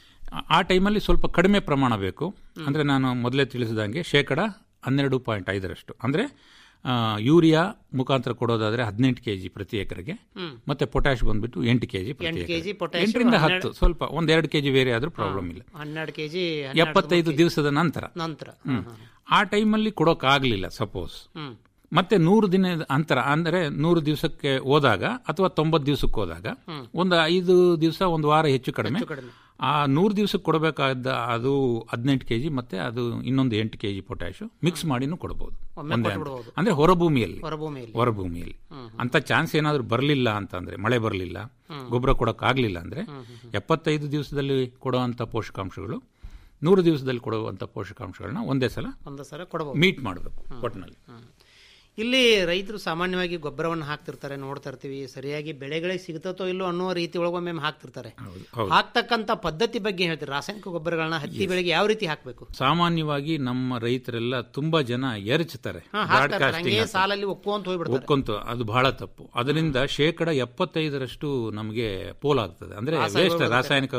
ಆ ಟೈಮಲ್ಲಿ ಸ್ವಲ್ಪ ಕಡಿಮೆ ಪ್ರಮಾಣ ಬೇಕು ಅಂದ್ರೆ ನಾನು ಮೊದಲೇ ತಿಳಿಸಿದಂಗೆ ಶೇಕಡ ಹನ್ನೆರಡು ಪಾಯಿಂಟ್ ಐದರಷ್ಟು ಅಂದ್ರೆ ಆ, ಯೂರಿಯಾ ಮುಖಾಂತರ ಕೊಡೋದಾದ್ರೆ ಹದಿನೆಂಟು ಕೆಜಿ ಪ್ರತಿ ಎಕರೆಗೆ ಹ್ಮ್. ಮತ್ತೆ ಪೊಟ್ಯಾಶ್ ಬಂದ್ಬಿಟ್ಟು ಎಂಟು ಕೆಜಿ ಎಂಟು ಕೆಜಿ ಪೊಟ್ಯಾಶ್ ಎಂಟರಿಂದ ಹತ್ತು ಸ್ವಲ್ಪ ಒಂದ್ ಎರಡು ಕೆಜಿ ಬೇರೆ ಆದ್ರೂ ಪ್ರಾಬ್ಲಮ್ ಇಲ್ಲ ಹನ್ನೆರಡು ಕೆಜಿ ಎಪ್ಪತ್ತೈದು ದಿವಸದ ನಂತರ ನಂತರ ಹ್ಮ್. ಆ ಟೈಮಲ್ಲಿ ಕೊಡೋಕ್ಕಾಗಲಿಲ್ಲ ಸಪೋಸ್ ಹ್ಮ್. ಮತ್ತೆ ನೂರು ದಿನದ ಅಂತರ ಅಂದ್ರೆ ನೂರು ದಿವಸಕ್ಕೆ ಹೋದಾಗ ಅಥವಾ ತೊಂಬತ್ತು ದಿವಸಕ್ಕೆ ಹೋದಾಗ ಒಂದು ಐದು ದಿವಸ ಒಂದು ವಾರ ಹೆಚ್ಚು ಕಡಿಮೆ ಆ ನೂರು ದಿವಸಕ್ಕೆ ಕೊಡಬೇಕಾದ ಅದು ಹದಿನೆಂಟು ಕೆ ಜಿ ಮತ್ತೆ ಅದು ಇನ್ನೊಂದು ಎಂಟು ಕೆ ಜಿ ಪೊಟ್ಯಾಶು ಮಿಕ್ಸ್ ಮಾಡಿನೂ ಕೊಡ್ಬೋದು ಒಮ್ಮೆ ಒಂದೇ ಕೊಟ್ಬಿಡ್ಬೋದು. ಅಂದ್ರೆ ಹೊರಭೂಮಿಯಲ್ಲಿ ಹೊರಭೂಮಿಯಲ್ಲಿ. ಹೊರಭೂಮಿಯಲ್ಲಿ ಅಂತ ಚಾನ್ಸ್ ಏನಾದರೂ ಬರಲಿಲ್ಲ ಅಂತಂದ್ರೆ ಮಳೆ ಬರಲಿಲ್ಲ ಗೊಬ್ಬರ ಕೊಡೋಕ್ಕಾಗಲಿಲ್ಲ ಅಂದ್ರೆ ಎಪ್ಪತ್ತೈದು ದಿವಸದಲ್ಲಿ ಕೊಡುವಂಥ ಪೋಷಕಾಂಶಗಳು ನೂರು ದಿವಸದಲ್ಲಿ ಕೊಡುವಂಥ ಪೋಷಕಾಂಶಗಳನ್ನ ಒಂದೇ ಸಲ ಒಂದು ಸಲ ಕೊಡಬಹುದು ಮೀಟ್ ಮಾಡಬೇಕು ಒಟ್ಟಿನಲ್ಲಿ ಇಲ್ಲಿ ರೈತರು ಸಾಮಾನ್ಯವಾಗಿ ಗೊಬ್ಬರವನ್ನು ಹಾಕ್ತಿರ್ತಾರೆ ನೋಡ್ತಾ ಇರ್ತೀವಿ ಸರಿಯಾಗಿ ಬೆಳೆಗಳಿಗೆ ಸಿಗ್ತತೋ ಇಲ್ಲೋ ಅನ್ನೋ ರೀತಿ ಒಳಗೊಮ್ಮೆ ಹಾಕ್ತಿರ್ತಾರೆ ಹೌದು. ಹಾಕ್ತಕ್ಕಂತ ಪದ್ಧತಿ ಬಗ್ಗೆ ಹೇಳ್ತೀರಿ ರಾಸಾಯನಿಕ ಗೊಬ್ಬರಗಳನ್ನ ಹತ್ತಿ ಬೆಳೆಗೆ ಯಾವ ರೀತಿ ಹಾಕಬೇಕು ಸಾಮಾನ್ಯವಾಗಿ ನಮ್ಮ ರೈತರೆಲ್ಲ ತುಂಬಾ ಜನ ಎರಚ್ತಾರೆ ಹಾಕ್ತಾರೆ Broadcasting ಹಂಗೆ ಹಾಕ್ತಾರೆ. ಸಾಲಲ್ಲಿ ಒಪ್ಪುವಂತ ಹೋಗ್ಬಿಡ್ತಾರೆ ಒಪ್ಕೊಂತು ಅದು ಬಹಳ ತಪ್ಪು ಅದರಿಂದ ಶೇಕಡ ಎಪ್ಪತ್ತೈದರಷ್ಟು ನಮಗೆ ಪೋಲಾಗ್ತದೆ ಅಂದ್ರೆ ರಾಸಾಯನಿಕ ವೇಸ್ಟ್ ಬರುತ್ತೆ. ರಾಸಾಯನಿಕ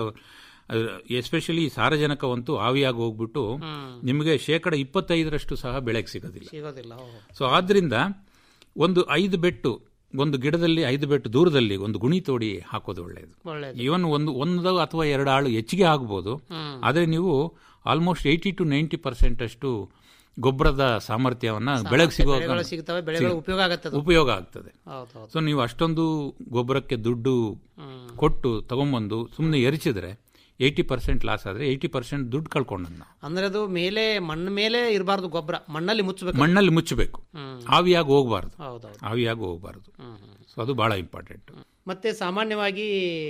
ಎಸ್ಪೆಷಲಿ ಸಾರಜನಕ ಆವಿಯಾಗಿ ಹೋಗ್ಬಿಟ್ಟು ನಿಮಗೆ ಶೇಕಡ ಇಪ್ಪತ್ತೈದರಷ್ಟು ಸಹ ಬೆಳೆಗೆ ಸಿಗೋದಿಲ್ಲ ಸಿಗೋದಿಲ್ಲ ಓ. ಸೊ ಆದ್ರಿಂದ ಒಂದು ಐದು ಬೆಟ್ಟು ಒಂದು ಗಿಡದಲ್ಲಿ ಐದು ಬೆಟ್ಟು ದೂರದಲ್ಲಿ ಒಂದು ಗುಣಿ ತೋಡಿ ಹಾಕೋದು ಒಳ್ಳೆಯದು ಒಳ್ಳೆಯದು. ಇವನ್ ಒಂದು ಒಂದು ಅಥವಾ ಎರಡು ಆಳು ಹೆಚ್ಚಿಗೆ ಆಗ್ಬೋದು ಹ್ಮ್. ಆದರೆ ನೀವು almost eighty to ninety percent ಅಷ್ಟು ಗೊಬ್ಬರದ ಸಾಮರ್ಥ್ಯವನ್ನ ಬೆಳೆಗೆ ಸಿಗುವಾಗ ಬೆಳೆಗಳು ಸಿಗ್ತವೆ ಬೆಳೆಗಳು ಉಪಯೋಗ ಆಗತ್ತೆ ಅದು. ಉಪಯೋಗ ಆಗ್ತದೆ ಹೌದು, ಹೌದು. ಸೊ ನೀವು ಅಷ್ಟೊಂದು ಗೊಬ್ಬರಕ್ಕೆ ದುಡ್ಡು ಕೊಟ್ಟು ತಗೊಂಬಂದು ಸುಮ್ಮನೆ ಎರಚಿದ್ರೆ ಏಯ್ಟಿ ಪರ್ಸೆಂಟ್ ಲಾಸ್ ಆದ್ರೆ ಏಯ್ಟಿ ಪರ್ಸೆಂಟ್ ದುಡ್ಡು ಕಳ್ಕೊಂಡನ್ನ ಅಂದ್ರೆ ಅದು ಮೇಲೆ ಮಣ್ಣ ಮೇಲೆ ಇರಬಾರ್ದು ಗೊಬ್ಬರ ಮಣ್ಣಲ್ಲಿ ಮುಚ್ಚಬೇಕು ಮಣ್ಣಲ್ಲಿ ಮುಚ್ಚಬೇಕು ಹ್ಮ್. ಆವಿಯಾಗಿ ಹೋಗಬಾರ್ದು ಹೌದೌದು. ಆವಿಯಾಗಿ ಹೋಗಬಾರ್ದು ಸೊ ಅದು ಬಹಳ ಇಂಪಾರ್ಟೆಂಟ್ ಮತ್ತೆ ಸಾಮಾನ್ಯವಾಗಿ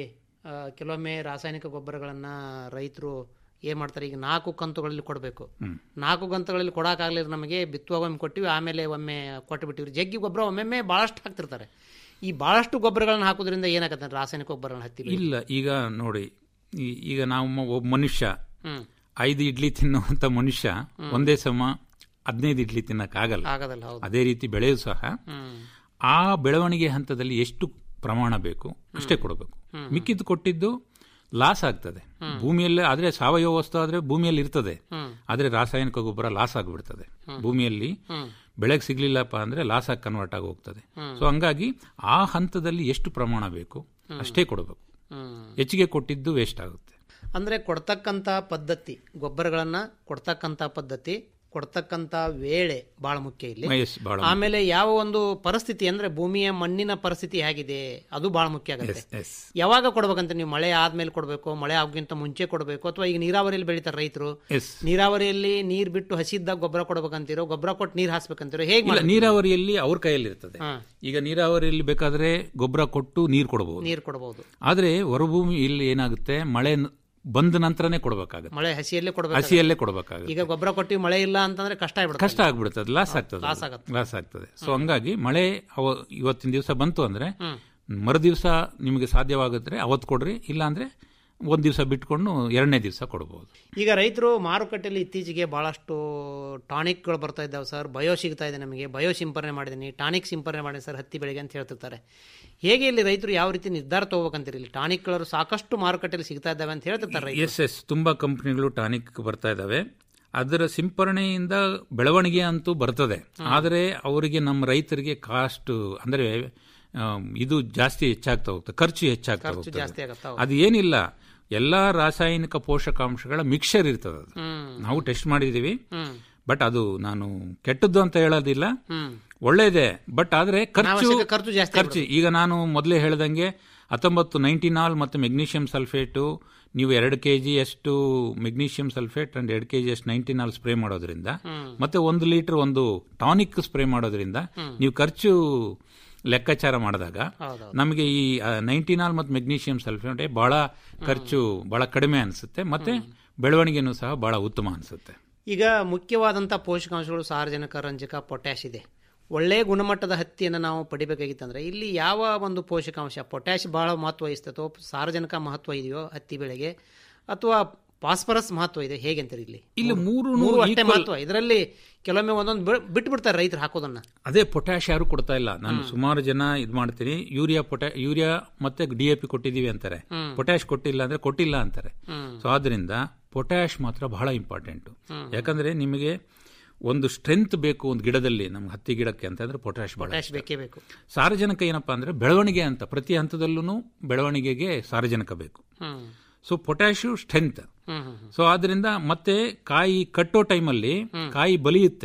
ಆ, ಕೆಲವೊಮ್ಮೆ ರಾಸಾಯನಿಕ ಗೊಬ್ಬರಗಳನ್ನ ರೈತರು ಏನ್ ಮಾಡ್ತಾರೆ ಈಗ ನಾಲ್ಕು ಕಂತುಗಳಲ್ಲಿ ಕೊಡಬೇಕು ನಾಲ್ಕು ಕಂತುಗಳಲ್ಲಿ ಕೊಡೋಕ್ಕಾಗಲಿಲ್ಲ ನಮಗೆ ಬಿತ್ತುವಾಗ ಒಮ್ಮೆ ಕೊಟ್ಟಿವಿ ಆಮೇಲೆ ಒಮ್ಮೆ ಕೊಟ್ಟು ಬಿಟ್ಟಿವಿ ಜಗ್ಗಿ ಗೊಬ್ಬರ ಒಮ್ಮೊಮ್ಮೆ ಭಾಳಷ್ಟು ಹಾಕ್ತಿರ್ತಾರೆ ಈ ಭಾಳಷ್ಟು ಗೊಬ್ಬರಗಳನ್ನ ಹಾಕೋದ್ರಿಂದ ಏನಾಗತ್ತೆ ರಾಸಾಯನಿಕ ಗೊಬ್ಬರಗಳನ್ನ ಹತ್ತಿ ಬೆಳೆಗೆ? ಇಲ್ಲ ಈಗ ನೋಡಿ ಈ- ಈಗ ನಾವು ಮ- ಒಬ್ಬ ಮನುಷ್ಯ ಹ್ಮ್. ಐದು ಇಡ್ಲಿ ತಿನ್ನುವಂತ ಮನುಷ್ಯ ಒಂದೇ ಸಮ ಹದಿನೈದು ಇಡ್ಲಿ ತಿನ್ನಕ್ಕಾಗಲ್ಲ ಆಗಲ್ಲ ಹೌದು ಅದೇ ರೀತಿ ಬೆಳೆಯೂ ಸಹ ಹ್ಮ್. ಆ ಬೆಳವಣಿಗೆ ಹಂತದಲ್ಲಿ ಎಷ್ಟು ಪ್ರಮಾಣ ಬೇಕು ಅಷ್ಟೇ ಕೊಡಬೇಕು ಮಿಕ್ಕಿದ್ದು ಕೊಟ್ಟಿದ್ದು ಲಾಸ್ ಆಗ್ತದೆ ಭೂಮಿಯಲ್ಲೇ ಆದ್ರೆ ಸಾವಯವ ವಸ್ತು ಆದ್ರೆ ಭೂಮಿಯಲ್ಲಿ ಇರ್ತದೆ ಹ್ಮ್. ಆದ್ರೆ ರಾಸಾಯನಿಕ ಗೊಬ್ಬರ ಲಾಸ್ ಆಗಿಬಿಡ್ತದೆ ಭೂಮಿಯಲ್ಲಿ ಹ್ಮ್. ಬೆಳೆಗೆ ಸಿಗ್ಲಿಲ್ಲಪ್ಪ ಅಂದ್ರೆ ಲಾಸ್ ಆಗಿ ಕನ್ವರ್ಟ್ ಆಗಿ ಹೋಗ್ತದೆ ಸೊ ಹಂಗಾಗಿ ಆ ಹಂತದಲ್ಲಿ ಎಷ್ಟು ಪ್ರಮಾಣ ಬೇಕು ಅಷ್ಟೇ ಕೊಡಬೇಕು ಹ್ಮ್. ಹೆಚ್ಚಿಗೆ ಕೊಟ್ಟಿದ್ದು ವೇಸ್ಟ್ ಆಗುತ್ತೆ ಅಂದ್ರೆ ಕೊಡ್ತಕ್ಕಂಥ ಪದ್ಧತಿ ಗೊಬ್ಬರಗಳನ್ನ ಕೊಡ್ತಕ್ಕಂಥ ಪದ್ಧತಿ ಕೊಡ್ತಕ್ಕಂಥ ವೇಳೆ ಬಹಳ ಮುಖ್ಯ ಇಲ್ಲಿ Yes, ಬಹಳ ಮುಖ್ಯ. ಆಮೇಲೆ ಯಾವ ಒಂದು ಪರಿಸ್ಥಿತಿ ಅಂದ್ರೆ ಭೂಮಿಯ ಮಣ್ಣಿನ ಪರಿಸ್ಥಿತಿ ಹೇಗಿದೆ ಅದು ಬಹಳ ಮುಖ್ಯ ಆಗುತ್ತೆ Yes, yes. ಯಾವಾಗ ಕೊಡ್ಬೇಕಂತ ನೀವು ಮಳೆ ಆದ್ಮೇಲೆ ಕೊಡಬೇಕು ಮಳೆ ಆಗೋಕ್ಕಿಂತ ಮುಂಚೆ ಕೊಡಬೇಕು ಅಥವಾ ಈಗ ನೀರಾವರಿಯಲ್ಲಿ ಬೆಳಿತಾರೆ ರೈತರು Yes. ನೀರಾವರಿಯಲ್ಲಿ ನೀರ್ ಬಿಟ್ಟು ಹಸಿದ್ದಾಗ ಗೊಬ್ಬರ ಕೊಡ್ಬೇಕಂತೀರೋ ಗೊಬ್ಬರ ಕೊಟ್ಟು ನೀರ್ ಹಾಸ್ಬೇಕಂತೀರೋ ಹೇಗೆ ಇಲ್ಲ ನೀರಾವರಿಯಲ್ಲಿ ಅವ್ರ ಕೈಯಲ್ಲಿ ಇರ್ತದೆ ಹಾ. ಈಗ ನೀರಾವರಿಯಲ್ಲಿ ಬೇಕಾದ್ರೆ ಗೊಬ್ಬರ ಕೊಟ್ಟು ನೀರು ಕೊಡಬಹುದು ನೀರ್ ಕೊಡಬಹುದು ಆದ್ರೆ ಹೊರಭೂಮಿ ಇಲ್ಲಿ ಏನಾಗುತ್ತೆ ಮಳೆ ನ- ಬಂದ ನಂತರನೇ ಕೊಡಬೇಕಾಗುತ್ತೆ ಮಳೆ ಹಸಿಯಲ್ಲೇ ಕೊಡಬೇಕು ಹಸಿಯಲ್ಲೇ ಕೊಡಬೇಕಾಗುತ್ತೆ ಈಗ ಗೊಬ್ಬರ ಕೊಟ್ಟು ಮಳೆ ಇಲ್ಲ ಅಂತಂದ್ರೆ ಕಷ್ಟ ಆಗ್ಬಿಡುತ್ತೆ ಕಷ್ಟ ಆಗ್ಬಿಡುತ್ತದೆ ಲಾಸ್ ಆಗ್ತದೆ ಲಾಸ್ ಆಗತ್ತೆ. ಲಾಸ್ ಆಗ್ತದೆ ಸೊ ಹಂಗಾಗಿ ಮಳೆ ಅವ ಇವತ್ತಿನ ದಿವಸ ಬಂತು ಅಂದ್ರೆ ಮರು ದಿವಸ ನಿಮಗೆ ಸಾಧ್ಯವಾಗುತ್ತೆ ಅವತ್ತು ಕೊಡ್ರಿ ಇಲ್ಲ ಅಂದ್ರೆ ಒಂದ್ ದಿವಸ ಬಿಟ್ಕೊಂಡು ಎರಡನೇ ದಿವಸ ಕೊಡಬಹುದು ಈಗ ರೈತರು ಮಾರುಕಟ್ಟೆಯಲ್ಲಿ ಇತ್ತೀಚೆಗೆ ಬಹಳಷ್ಟು ಟಾನಿಕ್ಗಳು ಬರ್ತಾ ಇದ್ದಾವೆ ಸರ್ ಬಯೋ ಸಿಗ್ತಾ ಇದೆ ನಮಗೆ ಬಯೋ ಸಿಂಪರಣೆ ಮಾಡಿದ್ದೀನಿ ಟಾನಿಕ್ ಸಿಂಪರಣೆ ಮಾಡಿದ್ದೀನಿ ಸರ್ ಹತ್ತಿ ಬೆಳೆಗೆ ಅಂತ ಹೇಳ್ತಿರ್ತಾರೆ ಹೇಗೆ ಇಲ್ಲಿ ರೈತರು ಯಾವ ರೀತಿ ನಿರ್ಧಾರ ತಗೋಬೇಕಂತೀರಿ ಇಲ್ಲಿ ಟಾನಿಕ್ಗಳು ಸಾಕಷ್ಟು ಮಾರುಕಟ್ಟೆಯಲ್ಲಿ ಸಿಗ್ತಾ ಇದ್ದಾವೆ ಅಂತ ಹೇಳ್ತಿರ್ತಾರೆ ರೈತರು ಎಸ್ ಎಸ್ ತುಂಬಾ ಕಂಪನಿಗಳು ಟಾನಿಕ್ ಬರ್ತಾ ಇದಾವೆ ಅದರ ಸಿಂಪರಣೆಯಿಂದ ಬೆಳವಣಿಗೆ ಅಂತೂ ಬರ್ತದೆ ಆದರೆ ಅವರಿಗೆ ನಮ್ಮ ರೈತರಿಗೆ ಕಾಸ್ಟ್ ಅಂದ್ರೆ ಆಮ್, ಇದು ಜಾಸ್ತಿ ಹೆಚ್ಚಾಗ್ತಾ ಹೋಗ್ತದೆ ಖರ್ಚು ಹೆಚ್ಚಾಗ್ತಾ ಖರ್ಚು ಹೋಗ್ತದೆ ಜಾಸ್ತಿ ಆಗತ್ತಾ ಹೋಗುತ್ತೆ. ಅದು ಏನಿಲ್ಲ ಎಲ್ಲಾ ರಾಸಾಯನಿಕ ಪೋಷಕಾಂಶಗಳ ಮಿಕ್ಸರ್ ಇರ್ತದೆ ಅದು ಹ್ಮ್. ನಾವು ಟೆಸ್ಟ್ ಮಾಡಿದೀವಿ ಹ್ಮ್. ಬಟ್ ಅದು ನಾನು ಕೆಟ್ಟದ್ದು ಅಂತ ಹೇಳೋದಿಲ್ಲ ಹ್ಮ್. ಒಳ್ಳೇದೇ ಬಟ್ ಆದ್ರೆ ಖರ್ಚು ಅನಾವಶ್ಯಕ ಖರ್ಚು ಜಾಸ್ತಿ ಖರ್ಚು ಈಗ ನಾನು ಮೊದಲೇ ಹೇಳ್ದಂಗೆ ಹತ್ತೊಂಬತ್ತು ನೈಂಟಿನಾಲ್ ಮತ್ತು ಮೆಗ್ನೀಷಿಯಂ ಸಲ್ಫೇಟು ನೀವು ಎರಡು ಕೆ ಜಿ ಅಷ್ಟು ಮೆಗ್ನೀಷಿಯಂ ಸಲ್ಫೇಟ್ ಅಂಡ್ ಎರಡು ಕೆ ಜಿ ಅಷ್ಟು ನೈಂಟಿನಾಲ್ ಸ್ಪ್ರೇ ಮಾಡೋದ್ರಿಂದ ಮತ್ತೆ ಒಂದು ಲೀಟರ್ ಒಂದು ಟಾನಿಕ್ ಸ್ಪ್ರೇ ಮಾಡೋದ್ರಿಂದ ನೀವು ಖರ್ಚು ಲೆಕ್ಕಾಚಾರ ಮಾಡಿದಾಗ ಹೌದೌದು. ನಮಗೆ ಈ ನೈಂಟಿನಾಲ್ ಮತ್ತು ಮೆಗ್ನೀಷಿಯಂ ಸಲ್ಫೇಟ್ ಬಹಳ ಖರ್ಚು ಬಹಳ ಕಡಿಮೆ ಅನಿಸುತ್ತೆ ಮತ್ತೆ ಬೆಳವಣಿಗೆನೂ ಸಹ ಬಹಳ ಉತ್ತಮ ಅನಿಸುತ್ತೆ ಈಗ ಮುಖ್ಯವಾದಂಥ ಪೋಷಕಾಂಶಗಳು ಸಾರಜನಕ ರಂಜಕ ಪೊಟ್ಯಾಶ್ ಇದೆ ಒಳ್ಳೆ ಗುಣಮಟ್ಟದ ಹತ್ತಿಯನ್ನು ನಾವು ಪಡಿಬೇಕಾಗಿತ್ತಂದ್ರೆ ಇಲ್ಲಿ ಯಾವ ಒಂದು ಪೋಷಕಾಂಶ ಪೊಟ್ಯಾಶ್ ಬಹಳ ಮಹತ್ವ ವಹಿಸ್ತತೋ ಸಾರಜನಕ ಮಹತ್ವ ಇದೆಯೋ ಹತ್ತಿ ಬೆಳೆಗೆ ಅಥವಾ ಫಾಸ್ಫರಸ್ ಮಹತ್ವ ಇದೆ ಹೇಗೆ ಅಂತಾರೆ ಇಲ್ಲಿ ಇಲ್ಲಿ ಮೂರು ಮೂರು ಅಷ್ಟೇ ಮಹತ್ವ ಇದರಲ್ಲಿ ಕೆಲವೊಮ್ಮೆ ಒಂದೊಂದು ಬಿ- ಬಿಟ್ಟು ಬಿಡ್ತಾರೆ ರೈತರು ಹಾಕೋದನ್ನ ಅದೇ ಪೊಟ್ಯಾಶ್ ಯಾರು ಕೊಡ್ತಾ ಇಲ್ಲ ನಾನು ಸುಮಾರು ಜನ ಇದು ಮಾಡ್ತೀನಿ ಯೂರಿಯಾ ಪೊಟ್ಯಾ ಯೂರಿಯಾ ಮತ್ತೆ ಡಿ ಎ ಪಿ ಕೊಟ್ಟಿದೀವಿ ಅಂತಾರೆ ಪೊಟ್ಯಾಶ್ ಕೊಟ್ಟಿಲ್ಲ ಅಂದ್ರೆ ಕೊಟ್ಟಿಲ್ಲ ಅಂತಾರೆ ಸೊ ಆದ್ರಿಂದ ಪೊಟ್ಯಾಶ್ ಮಾತ್ರ ಬಹಳ ಇಂಪಾರ್ಟೆಂಟ್ ಯಾಕಂದ್ರೆ ನಿಮಗೆ ಒಂದು ಸ್ಟ್ರೆಂತ್ ಬೇಕು ಒಂದು ಗಿಡದಲ್ಲಿ ನಮ್ಗೆ ಹತ್ತಿ ಗಿಡಕ್ಕೆ ಅಂತಂದ್ರೆ ಪೊಟ್ಯಾಶ್ ಬಹಳ ಪೊಟ್ಯಾಶ್ ಇಷ್ಟ. ಬೇಕೇ ಬೇಕು ಸಾರಜನಕ ಏನಪ್ಪಾ ಅಂದ್ರೆ ಬೆಳವಣಿಗೆ ಅಂತ ಪ್ರತಿ ಹಂತದಲ್ಲೂ ಬೆಳವಣಿಗೆಗೆ ಸಾರಜನಕ ಬೇಕು hmm so potash strength hmm hmm so ಆದ್ರಿಂದ ಮತ್ತೆ ಕಾಯಿ ಕಟ್ಟೋ ಟೈಮಲ್ಲಿ ಕಾಯಿ ಬಲಿಯುತ್ತೆ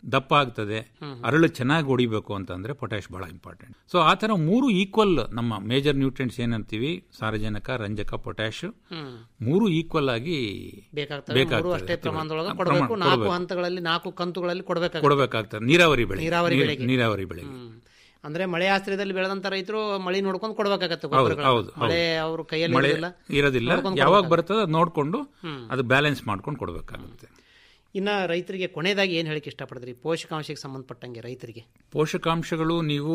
ದಪ್ಪ ಆಗ್ತದೆ ಅರಳು ಚೆನ್ನಾಗಿ ಹೊಡಿಬೇಕು ಅಂತಂದ್ರೆ ಪೊಟ್ಯಾಶ್ ಬಹಳ ಇಂಪಾರ್ಟೆಂಟ್ ಸೊ ಆ ತರ ಮೂರು ಈಕ್ವಲ್ ನಮ್ಮ ಮೇಜರ್ ನ್ಯೂಟ್ರಿಯೆಂಟ್ಸ್ ಏನಂತೀವಿ ಸಾರಜನಕ ರಂಜಕ ಪೊಟ್ಯಾಶ್ ಹ್ಮ್. ಮೂರು ಈಕ್ವಲ್ ಆಗಿ ಬೇಕಾಗ್ತದೆ ಮೂರು ಅಷ್ಟೇ ಪ್ರಮಾಣದೊಳಗೆ ಕೊಡಬೇಕು ನಾಲ್ಕು ಹಂತಗಳಲ್ಲಿ ನಾಲ್ಕು ಕಂತುಗಳಲ್ಲಿ ಕೊಡಬೇಕಾಗ್ತದೆ ಕೊಡಬೇಕಾಗ್ತದೆ ನೀರಾವರಿ ಬೆಳೆ ನೀರಾವರಿ ನೀರ್- ಬೆಳೆಗೆ. ನೀರಾವರಿ ಬೆಳೆಗೆ ಹ್ಮ್. ಅಂದ್ರೆ ಮಳೆ ಆಶ್ರಯದಲ್ಲಿ ಬೆಳೆದಂತ ರೈತರು ಮಳೆ ನೋಡ್ಕೊಂಡು ಕೊಡಬೇಕಾಗತ್ತೆ ಹೌದು ಗೊಬ್ಬರಗಳನ್ನ. ಹೌದು ಮಳೆ ಹೌದು. ಅವ್ರ ಕೈಯಲ್ಲಿ ಮಳೆ ಇರೋದಿಲ್ಲ ಇರೋದಿಲ್ಲ ನೋಡ್ಕೊಂಡು ಯಾವಾಗ ಕೊಡ್ಬೇಕಾಗತ್ತೆ. ಬರ್ತದೆ ಅದು ನೋಡ್ಕೊಂಡು ಹ್ಮ್. ಅದು ಬ್ಯಾಲೆನ್ಸ್ ಮಾಡ್ಕೊಂಡು ಕೊಡಬೇಕಾಗುತ್ತೆ ಇನ್ನ ರೈತರಿಗೆ ಕೊನೆಯದಾಗಿ ಏನ್ ಹೇಳಿಕೆ ಇಷ್ಟಪಡ್ತೀರಿ ಪೋಷಕಾಂಶಕ್ಕೆ ಸಂಬಂಧಪಟ್ಟಂಗೆ ರೈತರಿಗೆ ಪೋಷಕಾಂಶಗಳು ನೀವು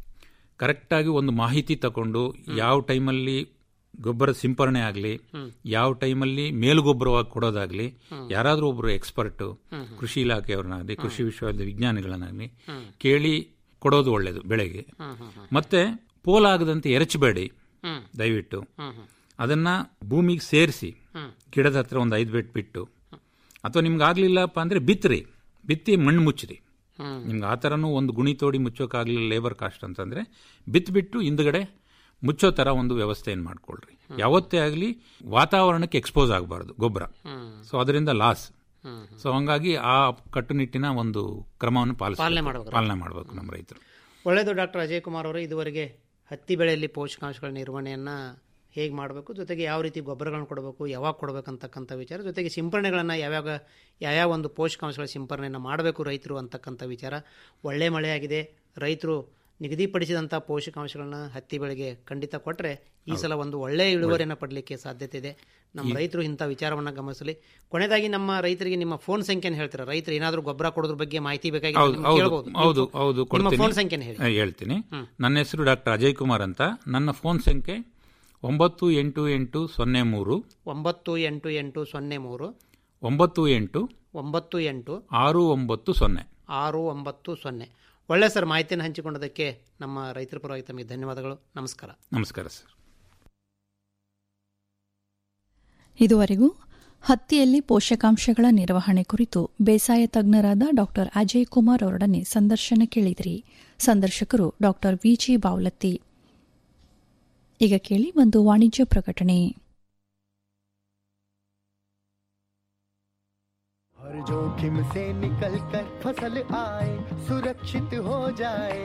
ಕರೆಕ್ಟಾಗಿ ಒಂದು ಮಾಹಿತಿ ತಗೊಂಡು ಯಾವ ಟೈಮಲ್ಲಿ ಗೊಬ್ಬರ ಸಿಂಪರಣೆ ಆಗಲಿ ಯಾವ ಟೈಮಲ್ಲಿ ಮೇಲುಗೊಬ್ಬರವಾಗಿ ಕೊಡೋದಾಗ್ಲಿ ಯಾರಾದರೂ ಒಬ್ಬರು ಎಕ್ಸ್ಪರ್ಟ್ ಕೃಷಿ ಇಲಾಖೆಯವ್ರನ್ನಾಗಲಿ ಕೃಷಿ ವಿಶ್ವವಿದ್ಯಾಲಯ ವಿಜ್ಞಾನಿಗಳನ್ನಾಗಲಿ ಕೇಳಿ ಕೊಡೋದು ಒಳ್ಳೆಯದು ಬೆಳೆಗೆ ಮತ್ತೆ ಪೋಲಾಗದಂತೆ ಎರಚಬೇಡಿ ಹ್ಮ್. ದಯವಿಟ್ಟು ಹ್ಮ್, ಹ್ಮ್. ಅದನ್ನ ಭೂಮಿಗೆ ಸೇರಿಸಿ ಹ್ಮ್. ಗಿಡದ ಹತ್ರ ಒಂದು ಐದು ಬೆಟ್ ಬಿಟ್ಟು ಅಥವಾ ನಿಮ್ಗೆ ಆಗ್ಲಿಲ್ಲಪ್ಪ ಅಂದ್ರೆ ಬಿತ್ರಿ ಬಿತ್ತಿ ಮಣ್ಣು ಮುಚ್ಚಿರಿ ಹ್ಮ್. ನಿಮ್ಗೆ ಆ ಥರನೂ ಒಂದು ಗುಣಿ ತೋಡಿ ಮುಚ್ಚೋಕ್ಕಾಗಲಿಲ್ಲ ಲೇಬರ್ ಕಾಸ್ಟ್ ಅಂತಂದ್ರೆ ಬಿತ್ಬಿಟ್ಟು ಹಿಂದ್ಗಡೆ ಮುಚ್ಚೋ ಥರ ಒಂದು ವ್ಯವಸ್ಥೆಯನ್ನು ಮಾಡ್ಕೊಳ್ರಿ ಯಾವತ್ತೇ ಆಗಲಿ ವಾತಾವರಣಕ್ಕೆ ಎಕ್ಸ್ಪೋಸ್ ಆಗಬಾರ್ದು ಗೊಬ್ಬರ ಹ್ಮ್. ಸೊ ಅದರಿಂದ ಲಾಸ್ ಹ್ಮ್. ಸೊ ಹಂಗಾಗಿ ಆ ಕಟ್ಟುನಿಟ್ಟಿನ ಒಂದು ಕ್ರಮವನ್ನು ಪಾಲಿಸ ಪಾಲನೆ ಮಾಡ್ಬೇಕು. ಪಾಲನೆ ಮಾಡಬೇಕು ನಮ್ಮ ರೈತರು ಒಳ್ಳೆಯದು ಡಾಕ್ಟರ್ ಅಜಯ್ ಕುಮಾರ್ ಅವರೇ ಇದುವರೆಗೆ ಹತ್ತಿ ಬೆಳೆಯಲ್ಲಿ ಪೋಷಕಾಂಶಗಳ ನಿರ್ವಹಣೆಯನ್ನ ಹೇಗೆ ಮಾಡಬೇಕು ಜೊತೆಗೆ ಯಾವ ರೀತಿ ಗೊಬ್ಬರಗಳನ್ನು ಕೊಡಬೇಕು ಯಾವಾಗ ಕೊಡಬೇಕಂತಕ್ಕಂಥ ವಿಚಾರ ಜೊತೆಗೆ ಸಿಂಪರಣೆಗಳನ್ನು ಯಾವ್ಯಾವ ಯಾವ್ಯಾವ ಒಂದು ಪೋಷಕಾಂಶಗಳ ಸಿಂಪರಣೆಯನ್ನು ಮಾಡಬೇಕು ರೈತರು ಅಂತಕ್ಕಂಥ ವಿಚಾರ ಒಳ್ಳೆ ಮಳೆಯಾಗಿದೆ ರೈತರು ನಿಗದಿಪಡಿಸಿದಂಥ ಪೋಷಕಾಂಶಗಳನ್ನ ಹತ್ತಿ ಬೆಳೆಗೆ ಖಂಡಿತ ಕೊಟ್ಟರೆ ಈ ಸಲ ಒಂದು ಒಳ್ಳೆಯ ಇಳುವರಿಯನ್ನು ಪಡಲಿಕ್ಕೆ ಸಾಧ್ಯತೆ ಇದೆ ನಮ್ಮ ರೈತರು ಇಂಥ ವಿಚಾರವನ್ನು ಗಮನಿಸಲಿ ಕೊನೆಯದಾಗಿ ನಮ್ಮ ರೈತರಿಗೆ ನಿಮ್ಮ ಫೋನ್ ಸಂಖ್ಯೆನ ಹೇಳ್ತೀರಾ ರೈತರು ಏನಾದರೂ ಗೊಬ್ಬರ ಕೊಡೋದ್ರ ಬಗ್ಗೆ ಮಾಹಿತಿ ಹೌದು ಬೇಕಾಗಿ ಹೌದು ಕೇಳಬಹುದು ಹೌದು ಹೌದು ನಿಮ್ಮ ಕೊಡ್ತೀನಿ ಫೋನ್ ಸಂಖ್ಯೆನ ಹೇಳಿ ಹಾ, ಹೇಳ್ತೀನಿ ನನ್ನ ಹೆಸರು ಡಾಕ್ಟರ್ ಅಜಯ್ ಕುಮಾರ್ ಅಂತ ನನ್ನ ಫೋನ್ ಸಂಖ್ಯೆ ಒಂಬತ್ತು ಎಂಟು ಎಂಟು ಸೊನ್ನೆ ಮೂರು ಒಂಬತ್ತು ಎಂಟು ಎಂಟು ಸೊನ್ನೆ ಮೂರು ಒಂಬತ್ತು ಎಂಟು ಒಂಬತ್ತು ಎಂಟು ಆರು ಒಂಬತ್ತು ಸೊನ್ನೆ ಆರು ಒಂಬತ್ತು ಸೊನ್ನೆ ಒಳ್ಳೆ ಸರ್ ಮಾಹಿತಿಯನ್ನು ಹಂಚಿಕೊಂಡದಕ್ಕೆ ನಮ್ಮ ರೈತರ ಪರವಾಗಿ ತಮಗೆ ಧನ್ಯವಾದಗಳು ನಮಸ್ಕಾರ ನಮಸ್ಕಾರ ಸರ್ ಇದುವರೆಗೂ ಹತ್ತಿಯಲ್ಲಿ ಪೋಷಕಾಂಶಗಳ ನಿರ್ವಹಣೆ ಕುರಿತು ಬೇಸಾಯ ತಜ್ಞರಾದ ಡಾಕ್ಟರ್ ಅಜಯ್ ಕುಮಾರ್ ಅವರೊಡನೆ ಸಂದರ್ಶನ ಕೇಳಿದಿರಿ ಸಂದರ್ಶಕರು ಡಾಕ್ಟರ್ ವಿಜಿ ಬಾವಲತ್ತಿ ಈಗ ಕೇಳಿ ಒಂದು ವಾಣಿಜ್ಯ ಪ್ರಕಟಣೆ हर जोखिम से निकल कर फसल आए सुरक्षित हो जाए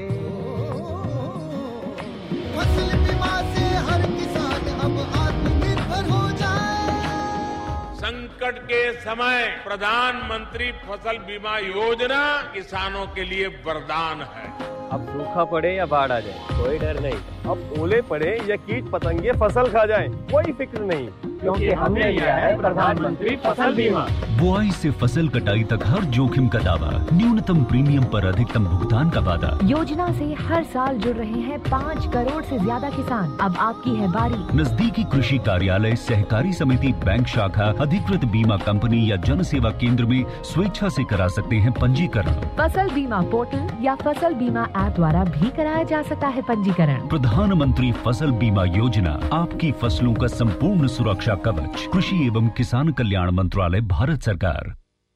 फसल बीमा से हर किसान अब आत्मनिर्भर हो जाए संकट के समय प्रधानमंत्री फसल बीमा योजना किसानों के लिए वरदान है अब सूखा पड़े या बाढ़ आ जाए कोई डर नहीं अब ओले पड़े या कीट पतंगे फसल खा जाए कोई फिक्र नहीं क्योंकि हमने लिया है प्रधानमंत्री फसल बीमा बुआई से फसल कटाई तक हर जोखिम का दावा न्यूनतम प्रीमियम पर अधिकतम भुगतान का वादा योजना से हर साल जुड़ रहे हैं पाँच करोड़ से ज्यादा किसान अब आपकी है बारी नजदीकी कृषि कार्यालय सहकारी समिति बैंक शाखा अधिकृत बीमा कंपनी या जन सेवा केंद्र में स्वेच्छा से करा सकते हैं पंजीकरण फसल बीमा पोर्टल या फसल बीमा ऐप द्वारा भी कराया जा सकता है पंजीकरण प्रधानमंत्री फसल बीमा योजना आपकी फसलों का संपूर्ण सुरक्षा कवच कृषि एवं किसान कल्याण मंत्रालय भारत सरकार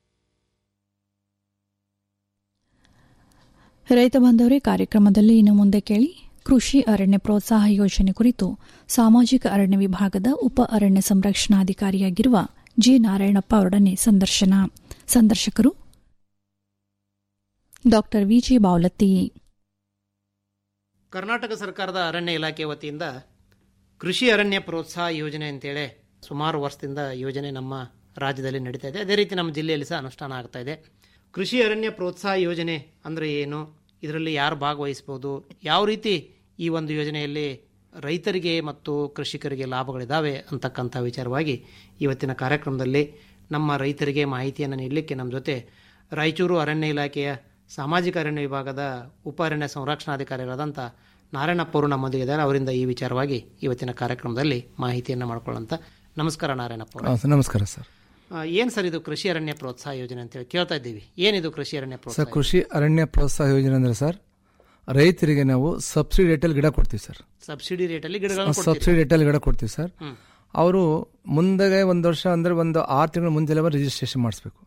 ರೈತ ಬಾಂಧವರೇ ಕಾರ್ಯಕ್ರಮದಲ್ಲಿ ಇನ್ನು ಮುಂದೆ ಕೇಳಿ ಕೃಷಿ ಅರಣ್ಯ ಪ್ರೋತ್ಸಾಹ ಯೋಜನೆ ಕುರಿತು ಸಾಮಾಜಿಕ ಅರಣ್ಯ ವಿಭಾಗದ ಉಪ ಅರಣ್ಯ ಸಂರಕ್ಷಣಾಧಿಕಾರಿಯಾಗಿರುವ ಜಿ ನಾರಾಯಣಪ್ಪ ಅವರೊಡನೆ ಸಂದರ್ಶನ ಸಂದರ್ಶಕರು ಡಾಕ್ಟರ್ ವಿಜಿ ಬಾವಲತ್ತಿ ಕರ್ನಾಟಕ ಸರ್ಕಾರದ ಅರಣ್ಯ ಇಲಾಖೆ ವತಿಯಿಂದ ಕೃಷಿ ಅರಣ್ಯ ಪ್ರೋತ್ಸಾಹ ಯೋಜನೆ ಅಂತೇಳಿ ಸುಮಾರು ವರ್ಷದಿಂದ ಯೋಜನೆ ನಮ್ಮ ರಾಜ್ಯದಲ್ಲಿ ನಡೀತಾ ಇದೆ ಅದೇ ರೀತಿ ನಮ್ಮ ಜಿಲ್ಲೆಯಲ್ಲಿ ಸಹ ಅನುಷ್ಠಾನ ಆಗ್ತಾ ಇದೆ ಕೃಷಿ ಅರಣ್ಯ ಪ್ರೋತ್ಸಾಹ ಯೋಜನೆ ಅಂದರೆ ಏನು ಇದರಲ್ಲಿ ಯಾರು ಭಾಗವಹಿಸ್ಬೋದು ಯಾವ ರೀತಿ ಈ ಒಂದು ಯೋಜನೆಯಲ್ಲಿ ರೈತರಿಗೆ ಮತ್ತು ಕೃಷಿಕರಿಗೆ ಲಾಭಗಳಿದ್ದಾವೆ ಅಂತಕ್ಕಂಥ ವಿಚಾರವಾಗಿ ಇವತ್ತಿನ ಕಾರ್ಯಕ್ರಮದಲ್ಲಿ ನಮ್ಮ ರೈತರಿಗೆ ಮಾಹಿತಿಯನ್ನು ನೀಡಲಿಕ್ಕೆ ನಮ್ಮ ಜೊತೆ ರಾಯಚೂರು ಅರಣ್ಯ ಇಲಾಖೆಯ ಸಾಮಾಜಿಕ ಅರಣ್ಯ ವಿಭಾಗದ ಉಪ ಅರಣ್ಯ ಸಂರಕ್ಷಣಾಧಿಕಾರಿಗಳಾದಂಥ ನಾರಾಯಣಪ್ಪ ಅವರು ನಮ್ಮೊಂದಿಗಿದ್ದಾರೆ ಅವರಿಂದ ಈ ವಿಚಾರವಾಗಿ ಇವತ್ತಿನ ಕಾರ್ಯಕ್ರಮದಲ್ಲಿ ಮಾಹಿತಿಯನ್ನು ಮಾಡ್ಕೊಳ್ಳೋಂಥ ನಮಸ್ಕಾರ ನಾರಾಯಣಪ್ಪ ಹಾಂ ಸರ್ ನಮಸ್ಕಾರ ಸರ್ ಏನು ಸರ್ ಇದು ಕೃಷಿ ಅರಣ್ಯ ಪ್ರೋತ್ಸಾಹ ಯೋಜನೆ ಅಂತೇಳಿ ಕೇಳ್ತಾ ಇದ್ದೀವಿ ಏನಿದು ಕೃಷಿ ಅರಣ್ಯ ಸರ್ ಪ್ರೋತ್ಸಾಹ ಕೃಷಿ ಅರಣ್ಯ ಪ್ರೋತ್ಸಾಹ ಯೋಜನೆ ಅಂದರೆ ಸರ್ ರೈತರಿಗೆ ನಾವು ಸಬ್ಸಿಡಿ ರೇಟಲ್ಲಿ ಗಿಡ ಕೊಡ್ತೀವಿ ಸರ್ ಸಬ್ಸಿಡಿ ರೇಟಲ್ಲಿ ಗಿಡಗಳನ್ನು ಸಬ್ಸಿಡಿ ಕೊಡ್ತೀರಿ ರೇಟಲ್ಲಿ ಗಿಡ ಕೊಡ್ತೀವಿ ಸರ್ ಹ್ಮ್. ಅವರು ಮುಂದೆ ಒಂದು ವರ್ಷ ಅಂದರೆ ಒಂದು ಆರು ತಿಂಗಳ ಮುಂಚೆಲೆ ರಿಜಿಸ್ಟ್ರೇಷನ್ ಮಾಡಿಸ್ಬೇಕು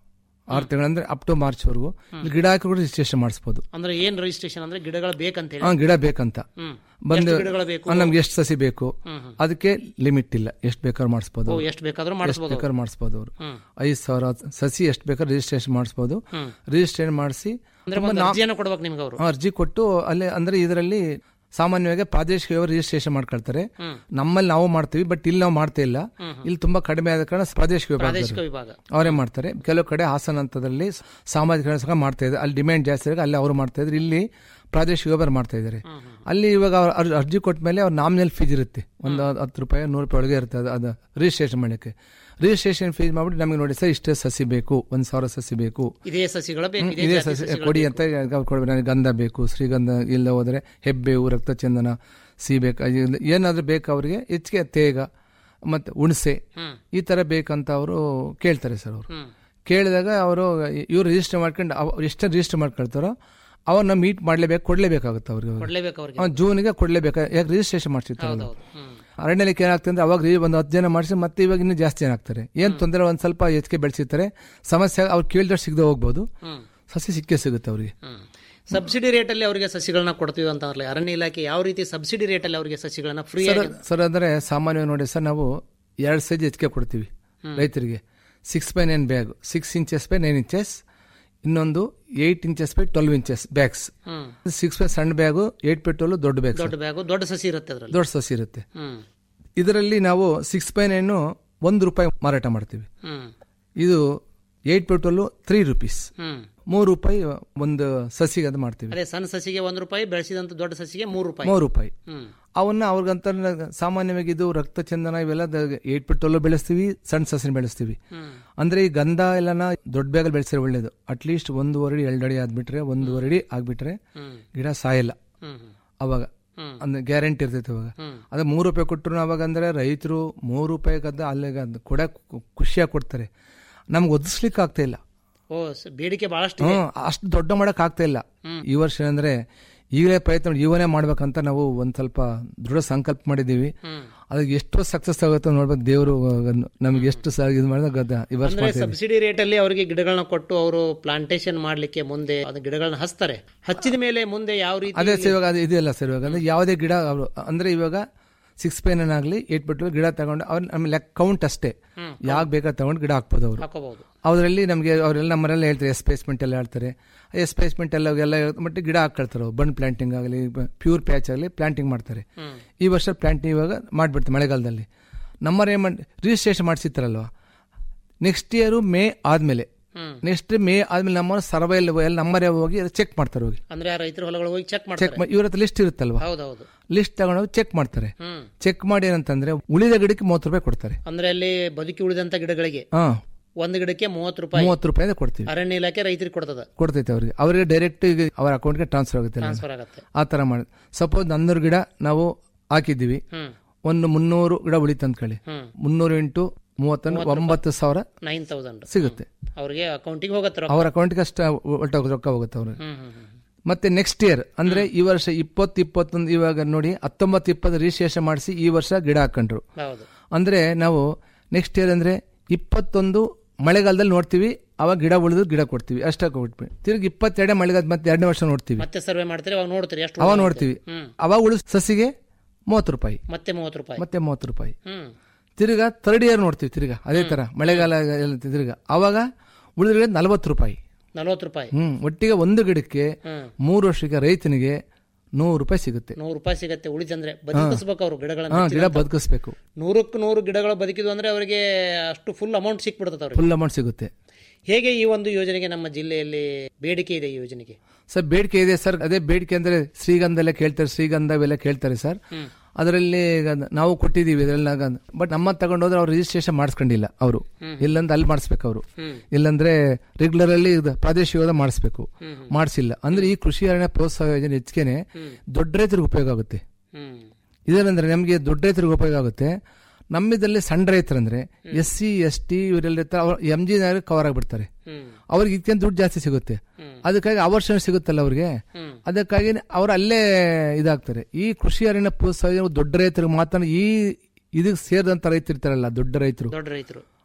ಆರು ತಿಂಗಳು ಅಂದ್ರೆ ಅಪ್ ಟು ಮಾರ್ಚ್ ವರೆಗೂ ಇಲ್ಲಿ ಗಿಡ ಹಾಕಿ ಕೂಡ ರಿಜಿಸ್ಟ್ರೇಷನ್ ಮಾಡಿಸ್ಬೋದು ಅಂದ್ರೆ ಏನ್ ರಿಜಿಸ್ಟ್ರೇಷನ್ ಅಂದ್ರೆ ಗಿಡಗಳು ಬೇಕಂತ ಹಾ ಹೇಳಿ ಗಿಡ ಬೇಕಂತ ಹ್ಮ್. ಬಂದು ಎಷ್ಟು ಗಿಡಗಳು ಬೇಕು? ಆ, ನಮ್ಗೆ ಎಷ್ಟು ಸಸಿ ಬೇಕು ಹ್ಮ್, ಹ್ಮ್. ಅದಕ್ಕೆ ಲಿಮಿಟ್ ಇಲ್ಲ ಎಷ್ಟು ಬೇಕಾದ್ರೂ ಮಾಡಿಸ್ಬೋದು ಓ, ಅವ್ರು. ಎಷ್ಟು ಬೇಕಾದ್ರೂ ಎಷ್ಟು ಮಾಡಿಸ್ಬೋದು ಅವ್ರು. ಬೇಕಾದ್ರೂ ಮಾಡಿಸ್ಬೋದು ಅವರು ಹ್ಮ್. ಐದು ಸಾವಿರ ಸಸಿ ಎಷ್ಟು ಬೇಕಾದ್ರೂ ರಿಜಿಸ್ಟ್ರೇಷನ್ ಮಾಡಿಸ್ಬೋದು ಹ್ಮ್. ರಿಜಿಸ್ಟ್ರೇಷನ್ ಮಾಡಿಸಿ ಅಂದ್ರೆ ಒಂದು ಅರ್ಜಿಯನ್ನು ಕೊಡ್ಬೇಕು ನಿಮ್ಗೆ ಅವರು ಅರ್ಜಿ ಕೊಟ್ಟು ಅಲ್ಲಿ ಅಂದ್ರೆ ಇದರಲ್ಲಿ ಸಾಮಾನ್ಯವಾಗಿ ಪ್ರಾದೇಶಿಕ ರಿಜಿಸ್ಟ್ರೇಷನ್ ಮಾಡ್ಕೊಳ್ತಾರೆ ಹ್ಮ್. ನಮ್ಮಲ್ಲಿ ನಾವು ಮಾಡ್ತೀವಿ ಬಟ್ ಇಲ್ಲಿ ನಾವು ಮಾಡ್ತಾ ಇಲ್ಲ ಹ್ಮ್, ಹ್ಮ್. ಇಲ್ಲಿ ತುಂಬಾ ಕಡಿಮೆ ಆದ ಕಾರಣ ಪ್ರಾದೇಶಿಕ ಪ್ರಾದೇಶಿಕ ವಿಭಾಗ ವಿಭಾಗ ಅವರೇ ಮಾಡ್ತಾರೆ ಕೆಲವು ಕಡೆ ಹಾಸನ ಹಂತದಲ್ಲಿ ಸಾಮಾಜಿಕ ಸಹ ಮಾಡ್ತಾ ಇದ್ದಾರೆ ಅಲ್ಲಿ ಡಿಮ್ಯಾಂಡ್ ಜಾಸ್ತಿ ಇದ್ರೆ ಅಲ್ಲಿ ಅವರು ಮಾಡ್ತಾ ಇದ್ದಾರೆ ಇಲ್ಲಿ ಪ್ರಾದೇಶಿಕ ವಿಭಾಗ ಮಾಡ್ತಾ ಇದ್ದಾರೆ ಅಲ್ಲಿ ಇವಾಗ ಅವ್ರು ಅರ್- ಅರ್ಜಿ ಕೊಟ್ಟ ಮೇಲೆ ಅವ್ರ ನಾಮಿನಲ್ ಫೀಸ್ ಇರುತ್ತೆ ಒಂದು ಹತ್ತು ರೂಪಾಯಿ ನೂರು ರೂಪಾಯಿ ಒಳಗೆ ಇರುತ್ತೆ ಅದು ಅದು ರಿಜಿಸ್ಟ್ರೇಷನ್ ಮಾಡಕ್ಕೆ ರಿಜಿಸ್ಟ್ರೇಷನ್ ಫೀಸ್ ಮಾಡ್ಬಿಟ್ಟು ನಮಗೆ ನೋಡಿ ಸರ್ ಇಷ್ಟೇ ಸಸಿ ಬೇಕು ಒಂದ್ ಸಾವಿರ ಸಸಿ ಬೇಕು ಇದೇ ಸಸಿಗಳ ಬೇಕು ಹ್ಮ್, ಇದೇ ಇದೇ ಜಾತಿ ಸಸಿ ಸಸಿಗಳು ಕೊಡಿ ಬೇಕು. ಅಂತ ಅವ್ರು ಕೊಡ್ಬೇಕು ನನಗೆ ಗಂಧ ಬೇಕು ಶ್ರೀಗಂಧ ಇಲ್ಲ ಹೋದ್ರೆ ಹೆಬ್ಬೇವು ರಕ್ತಚಂದನ ಸೀಬೇಕು ಅದು ಏನಾದ್ರೂ ಬೇಕು ಅವರಿಗೆ ಹೆಚ್ಚಿಗೆ ತೇಗ ಮತ್ತೆ ಹುಣಸೆ ಹ್ಮ್. ಈ ತರ ಬೇಕಂತ ಅವರು ಕೇಳ್ತಾರೆ ಸರ್ ಅವರು ಹ್ಮ್. ಕೇಳಿದಾಗ ಅವರು ಇವ್ರು ರಿಜಿಸ್ಟರ್ ಮಾಡ್ಕೊಂಡು ಅವ್- ಎಷ್ಟು ರಿಜಿಸ್ಟರ್ ಮಾಡ್ಕೊಳ್ತಾರೋ ಅವ್ರನ್ನ ಮೀಟ್ ಮಾಡ್ಲೇಬೇಕು ಕೊಡ್ಲೇಬೇಕಾಗುತ್ತೆ ಅವ್ರಿಗೆ ಕೊಡ್ಲೇಬೇಕು ಅವ್ರಿಗೆ ಅವ್ನು ಜೂನ್ಗೆ ಕೊಡ್ಲೇಬೇಕು ಯಾಕೆ ರಿಜಿಸ್ಟ್ರೇಷನ್ ಮಾಡ್ಸಿರ್ತಾರಲ್ಲ ಹೌದೌದು. ಹ್ಮ್. ಅರಣ್ಯಕ್ಕೆ ಏನಾಗ್ತದೆ ಅಂದ್ರೆ ಅವಾಗ ರೀ- ಒಂದು ಹತ್ತು ಜನ ಮಾಡಿಸಿ ಮತ್ತೆ ಇವಾಗ ಇನ್ನೂ ಜಾಸ್ತಿ ಜನ ಆಗ್ತಾರೆ ಏನ್ ತೊಂದರೆ ಒಂದ್ ಸ್ವಲ್ಪ ಹೆಚ್ಚಿಗೆ ಬೆಳೆಸಿರ್ತಾರೆ ಸಮಸ್ಯೆ ಅವ್ರು ಕೇಳಿದಷ್ಟು ಸಿಗದೆ ಹೋಗ್ಬೋದು ಹ್ಮ್. ಸಸಿ ಸಿಕ್ಕೇ ಸಿಗುತ್ತೆ ಅವ್ರಿಗೆ ಹ್ಮ್. ಸಬ್ಸಿಡಿ ರೇಟಲ್ಲಿ ಅವರಿಗೆ ಸಸಿಗಳನ್ನ ಕೊಡ್ತೀವಿ ಅಂತ ಅಲ್ಲ ಅರಣ್ಯ ಇಲಾಖೆ ಯಾವ ರೀತಿ ಸಬ್ಸಿಡಿ ರೇಟಲ್ಲಿ ಅವರಿಗೆ ಸಸಿಗಳನ್ನ ಫ್ರೀ ಸರ್ ಆಗಿ ಸರ್ ಅಂದ್ರೆ ಸಾಮಾನ್ಯವಾಗಿ ನೋಡಿ ಸರ್ ನಾವು ಎರಡು ಸೈಜ್ ಹೆಚ್ಚಿಗೆ ಕೊಡ್ತೀವಿ ಹ್ಮ್. ರೈತರಿಗೆ six by nine bag six inches by nine inches ಇನ್ನೊಂದು eight inches by twelve inches bags hmm. Six by ಸಣ್ಣ ಬ್ಯಾಗು ಏಟ್ ಬೈ ಟ್ವೆಲ್ ದೊಡ್ಡ ಬ್ಯಾಗ್ ದೊಡ್ಡ ಬ್ಯಾಗು ದೊಡ್ಡ ಸಸಿ ಇರುತ್ತೆ ಅದರಲ್ಲಿ ದೊಡ್ಡ ಸಸಿ ಇರುತ್ತೆ ಹ್ಮ್ ಇದರಲ್ಲಿ ನಾವು ಸಿಕ್ಸ್ ಬೈ ನೈನ್ ಒಂದು ರೂಪಾಯಿ ಮಾರಾಟ ಮಾಡ್ತೀವಿ ಹ್ಮ್ ಇದು eight by twelve three rupees hmm ಮೂರು ರೂಪಾಯಿ ಒಂದು ಸಸಿಗೆ ಅದು ಮಾಡ್ತೀವಿ ಅದೇ ಸಣ್ಣ ಸಸಿಗೆ ಒಂದ್ ರೂಪಾಯಿ ಬೆಳೆಸಿದಂತ ದೊಡ್ಡ ಸಸಿಗೆ ಮೂರು ರೂಪಾಯಿ ಮೂರು ರೂಪಾಯಿ ಹ್ಮ್ ಅವನ್ನ ಅವ್ರಿಗಂತ ಸಾಮಾನ್ಯವಾಗಿ ಇದು ರಕ್ತಚಂದನ ಇವೆಲ್ಲ ಏಟ್ ಬಿಟ್ಟು ಬೆಳೆಸ್ತೀವಿ ಸಣ್ಣ ಸಸಿನ ಬೆಳೆಸ್ತೀವಿ ಹ್ಮ್. ಅಂದ್ರೆ ಈ ಗಂಧ ಎಲ್ಲನ ದೊಡ್ಡ ಬ್ಯಾಗಲ್ಲಿ ಬೆಳೆಸಿದ್ರೆ ಒಳ್ಳೇದು ಅಟ್ಲೀಸ್ಟ್ ಒಂದೂವರೆ ಅಡಿ ಎರಡು ಅಡಿ ಆದ್ಬಿಟ್ರೆ ಒಂದೂವರೆ ಅಡಿ ಆಗ್ಬಿಟ್ರೆ ಹ್ಮ್. ಗಿಡ ಸಾಯಲ್ಲ ಹ್ಮ್ ಹ್ಮ್. ಅವಾಗ ಹ್ಮ್. ಅಂದ್ರೆ ಗ್ಯಾರಂಟಿ ಇರ್ತೈತೆ ಅವಾಗ ಹ್ಮ್. ಅದೇ ಮೂರು ರೂಪಾಯಿ ಕೊಟ್ಟರು ಅವಾಗ ಅಂದ್ರೆ ರೈತರು ಮೂರು ರೂಪಾಯಿ ಗದ್ದ ಅಲ್ಲಿಗೆ ಅದು ಕೊಡ ಖುಷಿಯಾಗಿ ಕೊಡ್ತಾರೆ ನಮ್ಗೆ ಒದಿಸ್ಲಿಕ್ಕೆ ಆಗ್ತಾ ಇಲ್ಲ ಓ ಸ- ಬೇಡಿಕೆ ಬಹಳಷ್ಟು ಇದೆ. ಹ್ಮ್ ಅಷ್ಟು ದೊಡ್ಡ ಮಾಡಕ್ ಆಗ್ತಾ ಇಲ್ಲ ಹ್ಮ್. ಈ ವರ್ಷ ಅಂದ್ರೆ ಈಗಲೇ ಪ್ರಯತ್ನ ಮಾಡಿ ಇವನೇ ಮಾಡ್ಬೇಕಂತ ನಾವು ಒಂದ್ ಸ್ವಲ್ಪ ದೃಢ ಸಂಕಲ್ಪ ಮಾಡಿದೀವಿ ಹ್ಮ್. ಅದಕ್ಕೆ ಎಷ್ಟು ಸಕ್ಸಸ್ ಆಗುತ್ತೋ ನೋಡ್ಬೇಕು ದೇವರು ನಮ್ಗೆ ಎಷ್ಟು ಸ- ಇದು ಮಾಡಿದಾಗ ಗದ್ದ ಈ ವರ್ಷ ಅಂದ್ರೆ ಮಾಡ್ತೀವಿ ಸಬ್ಸಿಡಿ ರೇಟ್ ಅಲ್ಲಿ ಅವರಿಗೆ ಗಿಡಗಳನ್ನ ಕೊಟ್ಟು ಅವರು ಪ್ಲಾಂಟೇಶನ್ ಮಾಡ್ಲಿಕ್ಕೆ ಮುಂದೆ ಅದು ಗಿಡಗಳನ್ನ ಹಚ್ತಾರೆ ಹಚ್ಚಿದ ಮೇಲೆ ಮುಂದೆ ಯಾವ ರೀತಿ ಅದೇ ಸರ್ ಇವಾಗ ಅದು ಇದೆಯಲ್ಲ ಸರ್ ಇವಾಗ ಅಂದ್ರೆ ಯಾವುದೇ ಗಿಡ ಅವರು ಅಂದ್ರೆ ಇವಾಗ ಸಿಕ್ಸ್ ಪೇನ್ ಆಗಲಿ ಏಟ್ ಬಿಟ್ಟು ಗಿಡ ತಗೊಂಡು ಅವ್ರು ನಮ್ಮ ಲೆಕ್ಕ ಕೌಂಟ್ ಅಷ್ಟೇ ಹ್ಮ್. ಯಾಕೆ ಬೇಕಾದ್ರೆ ತಗೊಂಡು ಗಿಡ ಹಾಕ್ಬೋದು ಅವರು ಹಾಕೋಬಹುದು ಅವರಲ್ಲಿ ನಮಗೆ ಅವರೆಲ್ಲ ನಮ್ಮರೆಲ್ಲ ಹೇಳ್ತಾರೆ ಎಸ್ಪೇಸ್ಮೆಂಟ್ ಎಲ್ಲ ಹೇಳ್ತಾರೆ ಎಸ್ಪೇಸ್ಮೆಂಟ್ ಎಲ್ಲ ಎಲ್ಲ ಮತ್ತೆ ಗಿಡ ಹಾಕ್ಕೊಳ್ತಾರೆ ಅವ್ರು. ಬನ್ ಪ್ಲಾಂಟಿಂಗ್ ಆಗಲಿ ಪ್ಯೂರ್ ಪ್ಯಾಚ್ ಆಗಲಿ ಪ್ಲಾಂಟಿಂಗ್ ಮಾಡ್ತಾರೆ ಹ್ಮ್. ಈ ವರ್ಷ ಪ್ಲಾಂಟಿಂಗ್ ಇವಾಗ ಮಾಡ್ಬಿಡ್ತೀವಿ ಮಳೆಗಾಲದಲ್ಲಿ ನಮ್ಮರ ಏನ್ ಮಾಡಿ ರಿಜಿಸ್ಟ್ರೇಷನ್ ಮಾಡಿಸಿರ್ತಾರಲ್ವ ನೆಕ್ಸ್ಟ್ ಇಯರ್ ಮೇ ಆದ್ಮೇಲೆ ಹ್ಮ್. ನೆಕ್ಸ್ಟ್ ಮೇ ಆದ್ಮೇಲೆ ನಮ್ಮ ಸರ್ವೆ ಎಲ್ಲ ನಮ್ಮರೇ ಹೋಗಿ ಚೆಕ್ ಮಾಡ್ತಾರೆ ಹೋಗಿ ಅಂದ್ರೆ ಆ ರೈತರ ಹೊಲಗಳು ಹೋಗಿ ಚೆಕ್ ಚೆಕ್ ಮಾಡ್ತಾರೆ ಇವ್ರ ಹತ್ರ ಲಿಸ್ಟ್ ಇರುತ್ತಲ್ವಾ ಹೌದೌದು ಲಿಸ್ಟ್ ತಗೊಂಡೋಗಿ ಚೆಕ್ ಮಾಡ್ತಾರೆ ಹ್ಮ್ ಚೆಕ್ ಮಾಡಿ ಏನಂತಂದ್ರೆ ಉಳಿದ ಗಿಡಕ್ಕೆ ಮೂವತ್ತು ರೂಪಾಯಿ ಕೊಡ್ತಾರೆ ಅಂದ್ರೆ ಅಲ್ಲಿ ಬದುಕಿ ಉಳಿದಂತ ಗಿಡಗಳಿಗೆ ಹಾ ಒಂದು ಗಿಡಕ್ಕೆ ಮೂವತ್ತು ರೂಪಾಯಿ ಮೂವತ್ತು ರೂಪಾಯಿ ಕೊಡ್ತೀವಿ ಅರಣ್ಯ ಇಲಾಖೆ ರೈತರಿಗೆ ಕೊಡ್ತದ ಕೊಡ್ತೈತೆ ಅವ್ರಿಗೆ ಅವರಿಗೆ ಡೈರೆಕ್ಟ್ ಈಗ ಅವರ ಅಕೌಂಟ್ಗೆ ಟ್ರಾನ್ಸ್ಫರ್ ಆಗುತ್ತೆ ಎಲ್ಲ. ಟ್ರಾನ್ಸ್ಫರ್ ಆಗತ್ತೆ ಆ ತರ ಮಾಡಿ ಸಪೋಸ್ ನನ್ನೂರು ಗಿಡ ನಾವು ಹಾಕಿದ್ದೀವಿ ಹ್ಮ್ ಒಂದು ಮುನ್ನೂರು ಗಿಡ ಉಳಿತು ಅಂದ್ಕೊಳ್ಳಿ ಹ್ಮ್. ಮುನ್ನೂರು ಇಂಟು ಮೂವತ್ತೊಂದು ಒಂಬತ್ತು ಸಾವಿರ ನೈನ್ ತೌಸಂಡ್ ಸಿಗುತ್ತೆ ಅವ್ರಿಗೆ ಅಕೌಂಟಿಗೆ ಹೋಗತ್ತೆ ರೊಕ್ಕ. ಅವ್ರ ಅಕೌಂಟ್ಗೆ ಅಷ್ಟು ಒಟ್ಟು ರೊಕ್ಕ ಹೋಗುತ್ತೆ ಅವ್ರಿಗೆ ಹ್ಮ್ ಹ್ಮ್ ಹ್ಮ್. ಮತ್ತೆ ನೆಕ್ಸ್ಟ್ ಇಯರ್ ಅಂದ್ರೆ ಈ ವರ್ಷ ಇಪ್ಪತ್ತು ಇಪ್ಪತ್ತೊಂದು ಇವಾಗ ನೋಡಿ ಹತ್ತೊಂಬತ್ತು ಇಪ್ಪತ್ತು ರಿಜಿಸ್ಟ್ರೇಷನ್ ಮಾಡಿಸಿ ಈ ವರ್ಷ ಗಿಡ ಹಾಕೊಂಡ್ರು ಹೌದು ಅಂದ್ರೆ ನಾವು ನೆಕ್ಸ್ಟ್ ಇಯರ್ ಅಂದ್ರೆ ಇಪ್ಪತ್ತೊಂದು ಮಳೆಗಾಲದಲ್ಲಿ ನೋಡ್ತೀವಿ ಅವಾಗ ಗಿಡ ಉಳಿದು ಗಿಡ ಕೊಡ್ತೀವಿ ಅಷ್ಟೇ ಕೊಟ್ಬಿಟ್ಟು ತಿರ್ಗಿ ಇಪ್ಪತ್ತೆರಡೇ ಮಳೆಗಾಲ ಮತ್ತೆ ಎರಡನೇ ವರ್ಷ ನೋಡ್ತೀವಿ ಮತ್ತೆ ಸರ್ವೆ ಮಾಡ್ತೀರಿ ಅವಾಗ ನೋಡ್ತೀರಿ ಎಷ್ಟು ಅವಾಗ ಉಳ್ದಿದೆ. ನೋಡ್ತೀವಿ ಹ್ಮ್ ಅವಾಗ ಉಳಿದ ಸಸಿಗೆ ಮೂವತ್ತು ರೂಪಾಯಿ ಮತ್ತೆ ಮೂವತ್ತು ರೂಪಾಯಿ ಮತ್ತೆ ಮೂವತ್ತು ರೂಪಾಯಿ ಹ್ಮ್ ತಿರ್ಗಾ ಥರ್ಡ್ ಇಯರ್ ನೋಡ್ತೀವಿ ತಿರ್ಗಾ ಅದೇ ತರ ಮಳೆಗಾಲ ಎಲ್ಲ ತಿರ್ಗಾ ಅವಾಗ ಉಳಿದ ನಲವತ್ತು ರೂಪಾಯಿ ನಲ್ವತ್ತು ರೂಪಾಯಿ ಹ್ಮ್ ಒಟ್ಟಿಗೆ ಒಂದು ಗಿಡಕ್ಕೆ ಹ್ಮ್. ಮೂರು ವರ್ಷಕ್ಕೆ ರೈತನಿಗೆ ನೂರು ರೂಪಾಯಿ ಸಿಗುತ್ತೆ ನೂರು ರೂಪಾಯಿ ಸಿಗತ್ತೆ ಉಳಿದಂದ್ರೆ ಬದುಕಿಸ್ಬೇಕು ಅವರು ಗಿಡಗಳನ್ನ ಹಾ ಗಿಡ ಹಚ್ಚಿದಂತ. ಬದುಕಿಸ್ಬೇಕು ನೂರಕ್ಕೆ ನೂರು ಗಿಡಗಳು ಬದುಕಿದ್ವು ಅಂದ್ರೆ ಅವರಿಗೆ ಅಷ್ಟು ಫುಲ್ ಅಮೌಂಟ್ ಸಿಕ್ಬಿಡ್ತದೆ ಅವ್ರಿಗೆ ಫುಲ್ ಅಮೌಂಟ್ ಸಿಗುತ್ತೆ ಹೇಗೆ ಈ ಒಂದು ಯೋಜನೆಗೆ ನಮ್ಮ ಜಿಲ್ಲೆಯಲ್ಲಿ ಬೇಡಿಕೆ ಇದೆ ಈ ಯೋಜನೆಗೆ ಸರ್ ಬೇಡಿಕೆ ಇದೆ ಸರ್ ಅದೇ ಬೇಡಿಕೆ ಅಂದ್ರೆ ಶ್ರೀಗಂಧ ಎಲ್ಲ ಕೇಳ್ತಾರೆ ಶ್ರೀಗಂಧ ಇವೆಲ್ಲ ಕೇಳ್ತಾರೆ ಸರ್ ಹ್ಮ್. ಅದರಲ್ಲಿ ಈಗ ನಾವು ಕೊಟ್ಟಿದ್ದೀವಿ ಇದೆಲ್ಲ ಬಟ್ ನಮ್ಮ ತಗೊಂಡೋದ್ರೆ ಅವ್ರು ರಿಜಿಸ್ಟ್ರೇಷನ್ ಮಾಡಿಸ್ಕೊಂಡಿಲ್ಲ ಅವರು ಹ್ಮ್. ಇಲ್ಲಂದ್ರೆ ಅಲ್ಲಿ ಮಾಡಿಸ್ಬೇಕು ಅವರು ಹ್ಮ್. ಇಲ್ಲಂದ್ರೆ ರೆಗ್ಯುಲರ್ ಅಲ್ಲಿ ಇದು ಪ್ರಾದೇಶಿಕವಾದ ಮಾಡಿಸ್ಬೇಕು ಹ್ಮ್, ಹ್ಮ್. ಮಾಡಿಸಿಲ್ಲ ಅಂದ್ರೆ ಈ ಕೃಷಿ ಅರಣ್ಯ ಪ್ರೋತ್ಸಾಹ ಯೋಜನೆ ಹೆಚ್ಚಿಗೆನೆ ಹ್ಮ್. ದೊಡ್ಡ ರೈತರಿಗೆ ಉಪಯೋಗ ಆಗುತ್ತೆ ಹ್ಮ್ ಇದೇನಂದ್ರೆ ನಮಗೆ ದೊಡ್ಡ ರೈತರಿಗೆ ಉಪಯೋಗ ಆಗುತ್ತೆ ನಮ್ಮಿದಲ್ಲಿ ಸಣ್ಣ ರೈತರಂದ್ರೆ ಎಸ್ ಸಿ ಎಸ್ ಟಿ ಇವರೆಲ್ಲ ಇರ್ತಾರೆ ಅವ್ರು ಎಂ ಜಿ ಕವರ್ ಆಗಿಬಿಡ್ತಾರೆ ಹ್ಮ್. ಅವ್ರಿಗೆ ಇದಕ್ಕಿಂತ ದುಡ್ಡು ಜಾಸ್ತಿ ಸಿಗುತ್ತೆ ಅದಕ್ಕಾಗಿ ಅವರ್ಷಣೆ ಸಿಗುತ್ತಲ್ಲ ಅವ್ರಿಗೆ ಹ್ಮ್. ಅದಕ್ಕಾಗಿ ಅವ್ರು ಅಲ್ಲೇ ಇದಾಗ್ತಾರೆ ಈ ಕೃಷಿ ಅರಣ್ಯ ಪ್ರೋತ್ಸಾಹ ಯೋಜನೆ ದೊಡ್ಡ ರೈತರಿಗೆ ಮಾತ್ರ ಈ ಇದಕ್ಕೆ ಸೇರಿದಂತ ರೈತರು ಇರ್ತಾರಲ್ಲ ದೊಡ್ಡ ರೈತರು ದೊಡ್ಡ ರೈತರು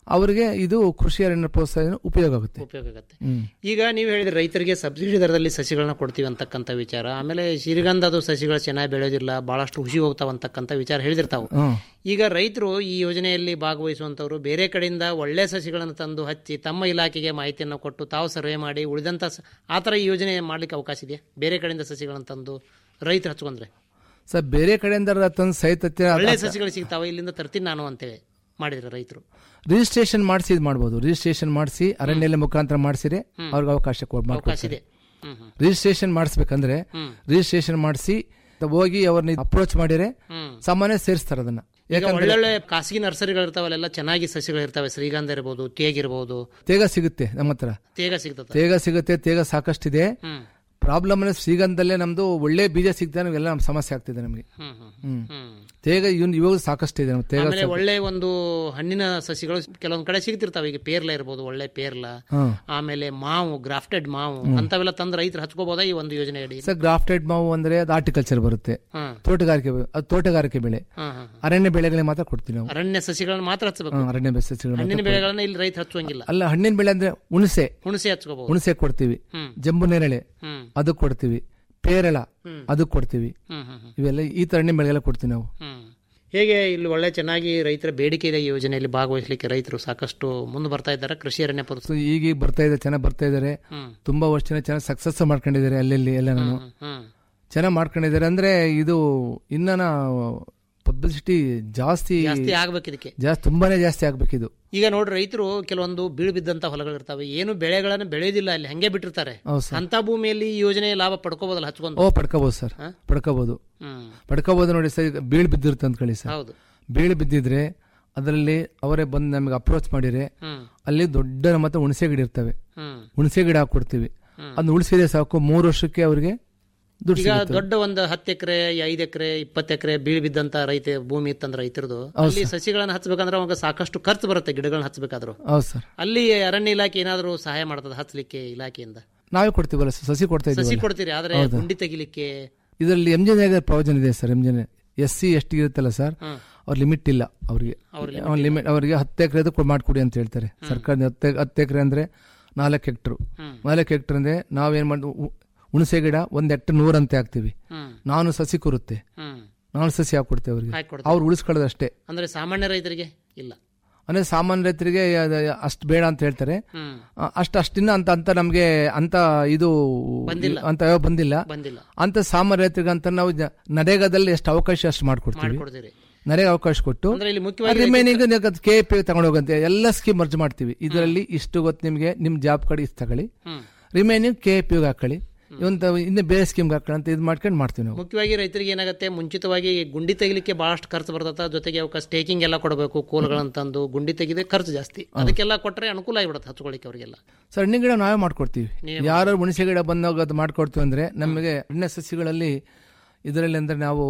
ಅವರಿಗೆ ಇದು ಕೃಷಿ ಅರಣ್ಯ ಪ್ರೋತ್ಸಾಹ ಉಪಯೋಗ ಆಗುತ್ತೆ ಉಪಯೋಗ ಆಗುತ್ತೆ ಹ್ಮ್. ಈಗ ನೀವು ಹೇಳಿದ್ರೆ ರೈತರಿಗೆ ಸಬ್ಸಿಡಿ ದರದಲ್ಲಿ ಸಸಿಗಳನ್ನ ಕೊಡ್ತೀವಿ ಅಂತಕ್ಕಂಥ ವಿಚಾರ ಆಮೇಲೆ ಶ್ರೀಗಂಧದ ಸಸಿಗಳು ಚೆನ್ನಾಗಿ ಬೆಳೆಯೋದಿಲ್ಲ ಬಹಳಷ್ಟು ಹುಸಿ ಹೋಗ್ತಾವ ಅಂತಕ್ಕಂಥ ವಿಚಾರ ಹೇಳಿದಿರ್ತಾವೆ ಹ್ಮ್. ಈಗ ರೈತರು ಈ ಯೋಜನೆಯಲ್ಲಿ ಭಾಗವಹಿಸುವಂತವರು ಬೇರೆ ಕಡೆಯಿಂದ ಒಳ್ಳೆ ಸಸಿಗಳನ್ನು ತಂದು ಹಚ್ಚಿ ತಮ್ಮ ಇಲಾಖೆಗೆ ಮಾಹಿತಿಯನ್ನು ಕೊಟ್ಟು ತಾವು ಸರ್ವೆ ಮಾಡಿ ಉಳಿದಂತ ಸ- ಆ ಥರ ಈ ಯೋಜನೆ ಮಾಡ್ಲಿಕ್ಕೆ ಅವಕಾಶ ಇದೆಯಾ ಬೇರೆ ಕಡೆಯಿಂದ ಸಸಿಗಳನ್ನು ತಂದು ರೈತರು ಹಚ್ಕೊಂಡ್ರೆ ಸರ್ ಬೇರೆ ಕಡೆಯಿಂದ ತಂದು ಸಹಿತ ಒಳ್ಳೆ ಸಸಿಗಳು ಸಿಗ್ತಾವೆ ಇಲ್ಲಿಂದ ತರ್ತೀನಿ ನಾನು ಅಂತೇಳಿ ಮಾಡಿದ್ರೆ ರೈತರು ರಿಜಿಸ್ಟ್ರೇಷನ್ ಮಾಡಿಸಿ ಇದು ಮಾಡ್ಬೋದು ರಿಜಿಸ್ಟ್ರೇಷನ್ ಮಾಡಿಸಿ ಅರಣ್ಯ ಇಲಾಖೆ ಮುಖಾಂತರ ಮಾಡಿಸಿದ್ರೆ ಹ್ಮ್. ಅವ್ರಿಗೆ ಅವಕಾಶ ಕೊಡ್- ಅವಕಾಶ ಮಾಡ್ಕೊಡ್ತಾರೆ ಇದೆ ಹ್ಮ್ ಹ್ಮ್. ರಿಜಿಸ್ಟ್ರೇಷನ್ ಮಾಡಿಸ್ಬೇಕಂದ್ರೆ ಹ್ಮ್. ರಿಜಿಸ್ಟ್ರೇಷನ್ ಮಾಡಿಸಿ ಹೋಗಿ ಅವ್ರನ್ನ ಅಪ್ರೋಚ್ ಮಾಡಿದ್ರೆ ಹ್ಮ್. ಸಾಮಾನ್ಯ ಸೇರಿಸ್ತಾರೆ ಅದನ್ನ ಈಗ ಯಾಕಂದ್ರೆ ಒಳ್ಳೊಳ್ಳೆ ಖಾಸಗಿ ನರ್ಸರಿಗಳು ಇರ್ತಾವಲ್ಲ ಎಲ್ಲ ಚೆನ್ನಾಗಿ ಸಸಿಗಳು ಇರ್ತವೆ ಶ್ರೀಗಂಧ ಇರ್ಬೋದು ತೇಗ್ ಇರ್ಬೋದು ತೇಗ ಸಿಗುತ್ತೆ ನಮ್ಮ ಹತ್ರ ತೇಗ ಸಿಗ್ತದೆ ತೇಗ ಸಿಗುತ್ತೆ ತೇಗ ಸಾಕಷ್ಟಿದೆ ಹ್ಮ್. ಪ್ರಾಬ್ಲಮ್ ಅಂದ್ರೆ ಶ್ರೀಗಂಧದಲ್ಲೇ ನಮ್ದು ಒಳ್ಳೆ ಬೀಜ ಸಿಗ್ತಾ ಎಲ್ಲ ನಮ್ ಸಮಸ್ಯೆ ಆಗ್ತಿದೆ ನಮಗೆ ಹ್ಮ್ ಹ್ಮ್ ಹ್ಮ್ ಹ್ಮ್. ತೇಗ ಇವ್ನು ಇವಾಗ ಸಾಕಷ್ಟಿದೆ ನಮ್ಗೆ ತೇಗ ಆಮೇಲೆ ಸಾಕು. ಒಳ್ಳೆ ಒಂದು ಹಣ್ಣಿನ ಸಸಿಗಳು ಕೆಲವೊಂದ್ ಕಡೆ ಸಿಗ್ತಿರ್ತಾವೆ ಈಗ ಪೇರ್ಲ ಇರ್ಬೋದು ಒಳ್ಳೆ ಪೇರ್ಲ ಹ್ಮ್. ಆಮೇಲೆ ಮಾವು ಗ್ರಾಫ್ಟೆಡ್ ಮಾವು ಹ್ಮ್. ಅಂತವೆಲ್ಲ ತಂದು ರೈತರು ಹಚ್ಕೋಬಹುದಾ ಈ ಒಂದು ಯೋಜನೆ ಅಡಿ ಸರ್ ಗ್ರಾಫ್ಟೆಡ್ ಮಾವು ಅಂದ್ರೆ ಅದು ಆರ್ಟಿಕಲ್ಚರ್ ಬರುತ್ತೆ ಹ್ಮ್. ತೋಟಗಾರಿಕೆ ಬೆ- ಅದು ತೋಟಗಾರಿಕೆ ಬೆಳೆ ಹ್ಮ್, ಹ್ಮ್. ಅರಣ್ಯ ಬೆಳೆಗಳಿಗೆ ಮಾತ್ರ ಕೊಡ್ತೀವಿ ನಾವು ಅರಣ್ಯ ಸಸಿಗಳನ್ನ ಮಾತ್ರ ಹಚ್ಚಬೇಕು ಹ್ಮ್, ಅರಣ್ಯ ಬೆಳೆ ಸಸ್ಯಗಳು ಮಾತ್ರ ಹಣ್ಣಿನ ಕೊಡ್ತೀವಿ. ಬೆಳೆಗಳನ್ನ ಇಲ್ಲಿ ರೈತ ಹಚ್ಚುವಂಗಿಲ್ಲ ಅಲ್ಲ ಹಣ್ಣಿನ ಬೆಳೆ ಅಂದ್ರೆ ಹುಣಸೆ ಹುಣಸೆ ಹಚ್ಕೋಬಹುದು ಹುಣಸೆ ಕೊಡ್ತೀವಿ ಹ್ಮ್. ಜಂಬು ನೇರಳೆ ಹ್ಮ್. ಅದು ಕೊಡ್ತೀವಿ ಪೇರಳ ಹ್ಮ್. ಅದು ಕೊಡ್ತೀವಿ ಹ್ಮ್, ಹ್ಮ್, ಹ್ಮ್. ಇವೆಲ್ಲ ಈ ತರ ಹಣ್ಣಿನ ಬೆಳೆಗೆಲ್ಲ ಕೊಡ್ತೀವಿ ನಾವು ಹ್ಮ್. ಹೇಗೆ ಇಲ್ಲಿ ಒಳ್ಳೆ ಚೆನ್ನಾಗಿ ರೈತರ ಬೇಡಿಕೆ ಇದೆ ಈ ಯೋಜನೆಯಲ್ಲಿ ಭಾಗವಹಿಸಲಿಕ್ಕೆ ರೈತರು ಸಾಕಷ್ಟು ಮುಂದೆ ಬರ್ತಾ ಇದ್ದಾರೆ ಕೃಷಿ ಅರಣ್ಯ ಸೊ ಪ್ರೋತ್ಸಾಹ ಈಗ ಬರ್ತಾ ಇದೆ ಚೆನ್ನಾಗಿ ಬರ್ತಾ ಇದಾರೆ ಹ್ಮ್. ತುಂಬಾ ವರ್ಷ ಚೆನ್ನಾಗಿ ಸಕ್ಸಸ್ ಮಾಡ್ಕೊಂಡಿದ್ದಾರೆ ಅಲ್ಲೆಲ್ಲಿ ಎಲ್ಲ ನಾನು ಹ್ಮ್. ಚೆನ್ನಾಗಿ ಮಾಡ್ಕೊಂಡಿದ್ದಾರೆ ಅಂದ್ರೆ ಇದು ಇನ್ನ ಪಬ್ಲಿಸಿಟಿ ಜಾಸ್ತಿ ಜಾಸ್ತಿ ಆಗ್ಬೇಕು ಇದಕ್ಕೆ ಜಾಸ್ತಿ ತುಂಬಾನೇ ಜಾಸ್ತಿ ಆಗ್ಬೇಕಿದು ಈಗ ನೋಡ್ರಿ ರೈತರು ಕೆಲವೊಂದು ಬೀಳು ಬಿದ್ದಂತ ಹೊಲಗಳಿರ್ತಾವೆ ಏನು ಬೆಳೆಗಳನ್ನು ಬೆಳೆಯೋದಿಲ್ಲ ಅಲ್ಲಿ ಹಂಗೆ ಬಿಟ್ಟಿರ್ತಾರೆ ಹೌದು ಸರ್. ಅಂತ ಭೂಮಿಯಲ್ಲಿ ಈ ಯೋಜನೆ ಲಾಭ ಪಡ್ಕೋಬೋದಲ್ಲ ಹಚ್ಕೊಂಡು ಓ ಪಡ್ಕೋಬಹುದು ಸರ್ ಹಾ? ಪಡ್ಕೋಬಹುದು ಹ್ಮ್. ಪಡ್ಕೋಬಹುದು ನೋಡಿ ಸರ್ ಈಗ ಬೀಳು ಬಿದ್ದಿರುತ್ತೆ ಅಂತ ಕಳಿ ಸರ್ ಹೌದು ಬೀಳು ಬಿದ್ದಿದ್ರೆ ಅದರಲ್ಲಿ ಅವರೇ ಬಂದು ನಮಗೆ ಅಪ್ರೋಚ್ ಮಾಡಿದ್ರೆ ಹ್ಮ್. ಅಲ್ಲಿ ದೊಡ್ಡ ನಮ್ಮ ಹತ್ರ ಹುಣಸೆ ಗಿಡ ಇರ್ತವೆ ಹ್ಮ್. ಹುಣಸೆ ಗಿಡ ಹಾಕೊಡ್ತೀವಿ ಹ್ಮ್. ಅದನ್ನ ಉಳಿಸಿದ್ರೆ ಸಾಕು ಮೂರು ವರ್ಷಕ್ಕೆ ಅವರಿಗೆ ದುಡ್ಡು ಈಗ ಸಿಗುತ್ತೆ ದೊಡ್ಡ ಒಂದು ಹತ್ತು ಎಕರೆ ಐದು ಎಕರೆ ಇಪ್ಪತ್ತು ಎಕರೆ ಬೀಳು ಬಿದ್ದಂತ ರೈತ ಭೂಮಿ ಇತ್ತಂದ್ರೆ ರೈತರದು ಹೌದು ಅಲ್ಲಿ ಸಸಿಗಳನ್ನ ಹಚ್ಬೇಕಂದ್ರೆ ಅವಾಗ ಸಾಕಷ್ಟು ಖರ್ಚು ಬರುತ್ತೆ ಗಿಡಗಳನ್ನ ಹಚ್ಬೇಕಾದ್ರು ಹೌದು ಸರ್ ಅಲ್ಲಿ ಅರಣ್ಯ ಇಲಾಖೆ ಏನಾದ್ರು ಸಹಾಯ ಮಾಡ್ತದ ಹಚ್ಲಿಕ್ಕೆ ಇಲಾಖೆಯಿಂದ ನಾವೇ ಕೊಡ್ತೀವಲ್ಲ ಸರ್, ಸಸಿ ಕೊಡ್ತಾ ಸಸಿ ಇದೀವಲ್ಲ ಕೊಡ್ತೀರಿ ಆದ್ರೆ ಹೌದು. ಗುಂಡಿ ತೆಗಿಲಿಕ್ಕೆ ಇದರಲ್ಲಿ ಎಂ ಜೆ ಪ್ರಯೋಜನ ಇದೆ sir M J S C S T ಇರುತ್ತಲ್ಲ ಸರ್ ಹ್ಮ್. ಅವ್ರ ಲಿಮಿಟ್ ಇಲ್ಲ ಅವ್ರಿಗೆ ಅವ್ರ ಲಿಮಿಟ್ ಅವರಿಗೆ ಹತ್ತು ಎಕರೆ ಮಾಡ್ಕೊಡಿ ಅಂತ ಹೇಳ್ತಾರೆ ಸರ್ಕಾರ ಹತ್ತು ಹತ್ತು ಎಕರೆ ಅಂದ್ರೆ ನಾಲ್ಕು ಹೆಕ್ಟ್ರು ಹ್ಮ್. ನಾಲ್ಕು ಹೆಕ್ಟರ್ ಅಂದ್ರೆ ನಾವೇನ್ ಮಾಡಿ ಹುಣಸೆ ಗಿಡ ಒಂದ್ ಹೆಕ್ಟರ್ ನೂರಂತೆ ಹಾಕ್ತಿವಿ ಹ್ಮ್. ನಾನು ಸಸಿ ಕೂರುತ್ತೆ ಹ್ಮ್. ನಾನು ಸಸಿ ಹಾಕೊಡ್ತೇವೆ ಅವ್ರಿಗೆ ಹಾಕ್ಕೊಡ್ತೀವಿ. ಅವ್ರು ಉಳಿಸ್ಕೊಳ್ಳೋದು ಅಷ್ಟೇ ಅಂದ್ರೆ ಸಾಮಾನ್ಯ ರೈತರಿಗೆ ಇಲ್ಲ ಅಂದ್ರೆ ಸಾಮಾನ್ಯ ರೈತರಿಗೆ ಅಷ್ಟು ಬೇಡ ಅಂತ ಹೇಳ್ತಾರೆ ಹ್ಮ್. ಆ, ಅಷ್ಟು ಅಷ್ಟಿನ್ನ ಅಂತ ಅಂತ ನಮ್ಗೆ ಅಂತ ಇದು ಬಂದಿಲ್ಲ. ಅಂತ ಯಾವ ಬಂದಿಲ್ಲ ಬಂದಿಲ್ಲ. ಅಂತ ಸಾಮಾನ್ಯ ರೈತರಿಗೆ ಅಂತ ನಾವು ಜ- ನರೇಗಾದಲ್ಲಿ ಎಷ್ಟು ಅವಕಾಶ ಅಷ್ಟು ಮಾಡ್ಕೊಡ್ತೀವಿ ಮಾಡ್ಕೊಡ್ತೀರಿ ನರೇಗಾ ಅವಕಾಶ ಕೊಟ್ಟು ಅಂದ್ರೆ ಇಲ್ಲಿ ಮುಖ್ಯವಾಗಿ ರಿಮೈನಿಂಗ್ ಕೆ ಪಿ ತಗೊಂಡೋಗಂತೆ ಎಲ್ಲ ಸ್ಕೀಮ್ ಮರ್ಜ್ ಮಾಡ್ತೀವಿ ಇದರಲ್ಲಿ ಇಷ್ಟು ಗೊತ್ತು ನಿಮಗೆ ನಿಮ್ ಜಾಬ್ ಕಾರ್ಡ್ ಇಷ್ಟು ತಗೊಳ್ಳಿ ಹ್ಮ್. ರಿಮೈನಿಂಗ್ ಕೆ ಪಿ ಹಾಕೊಳ್ಳಿ ಒಂದು ಇನ್ನು ಬೇರೆ ಸ್ಕೀಮ್ಗೆ ಹಾಕೊಳ್ಳಿ ಅಂತ ಇದು ಮಾಡ್ಕೊಂಡು ಮಾಡ್ತೀವಿ ನಾವು ಮುಖ್ಯವಾಗಿ ರೈತರಿಗೆ ಏನಾಗುತ್ತೆ ಮುಂಚಿತವಾಗಿ ಗುಂಡಿ ತೆಗಿಲಿಕ್ಕೆ ಬಹಳಷ್ಟು ಖರ್ಚು ಬರ್ತದ ಜೊತೆಗೆ ಅವಕ್ಕೆ ಸ್ಟೇಕಿಂಗ್ ಎಲ್ಲ ಕೊಡಬೇಕು ಕೋಲ್ಗಳಂತಂದು ಗುಂಡಿ ತೆಗೆದ್ರೆ ಖರ್ಚು ಜಾಸ್ತಿ ಅದಕ್ಕೆಲ್ಲ ಕೊಟ್ಟರೆ ಅನುಕೂಲ ಆಗಿಬಿಡುತ್ತೆ ಹಚ್ಕೊಳ್ಳಿಕ್ಕೆ ಅವರಿಗೆಲ್ಲ ಸರ್ ಹಣ್ಣಿನ ಗಿಡ ನಾವೇ ಮಾಡ್ಕೊಡ್ತೀವಿ ನೀವೇ ಯಾರು ಹುಣಸೆ ಗಿಡ ಬಂದಾಗ ಅದು ಮಾಡ್ಕೊಡ್ತೀವಿ ಅಂದ್ರೆ ನಮಗೆ ಅರಣ್ಯ ಸಸ್ಯಗಳಲ್ಲಿ ಇದರಲ್ಲಿ ಅಂದ್ರೆ ನಾವು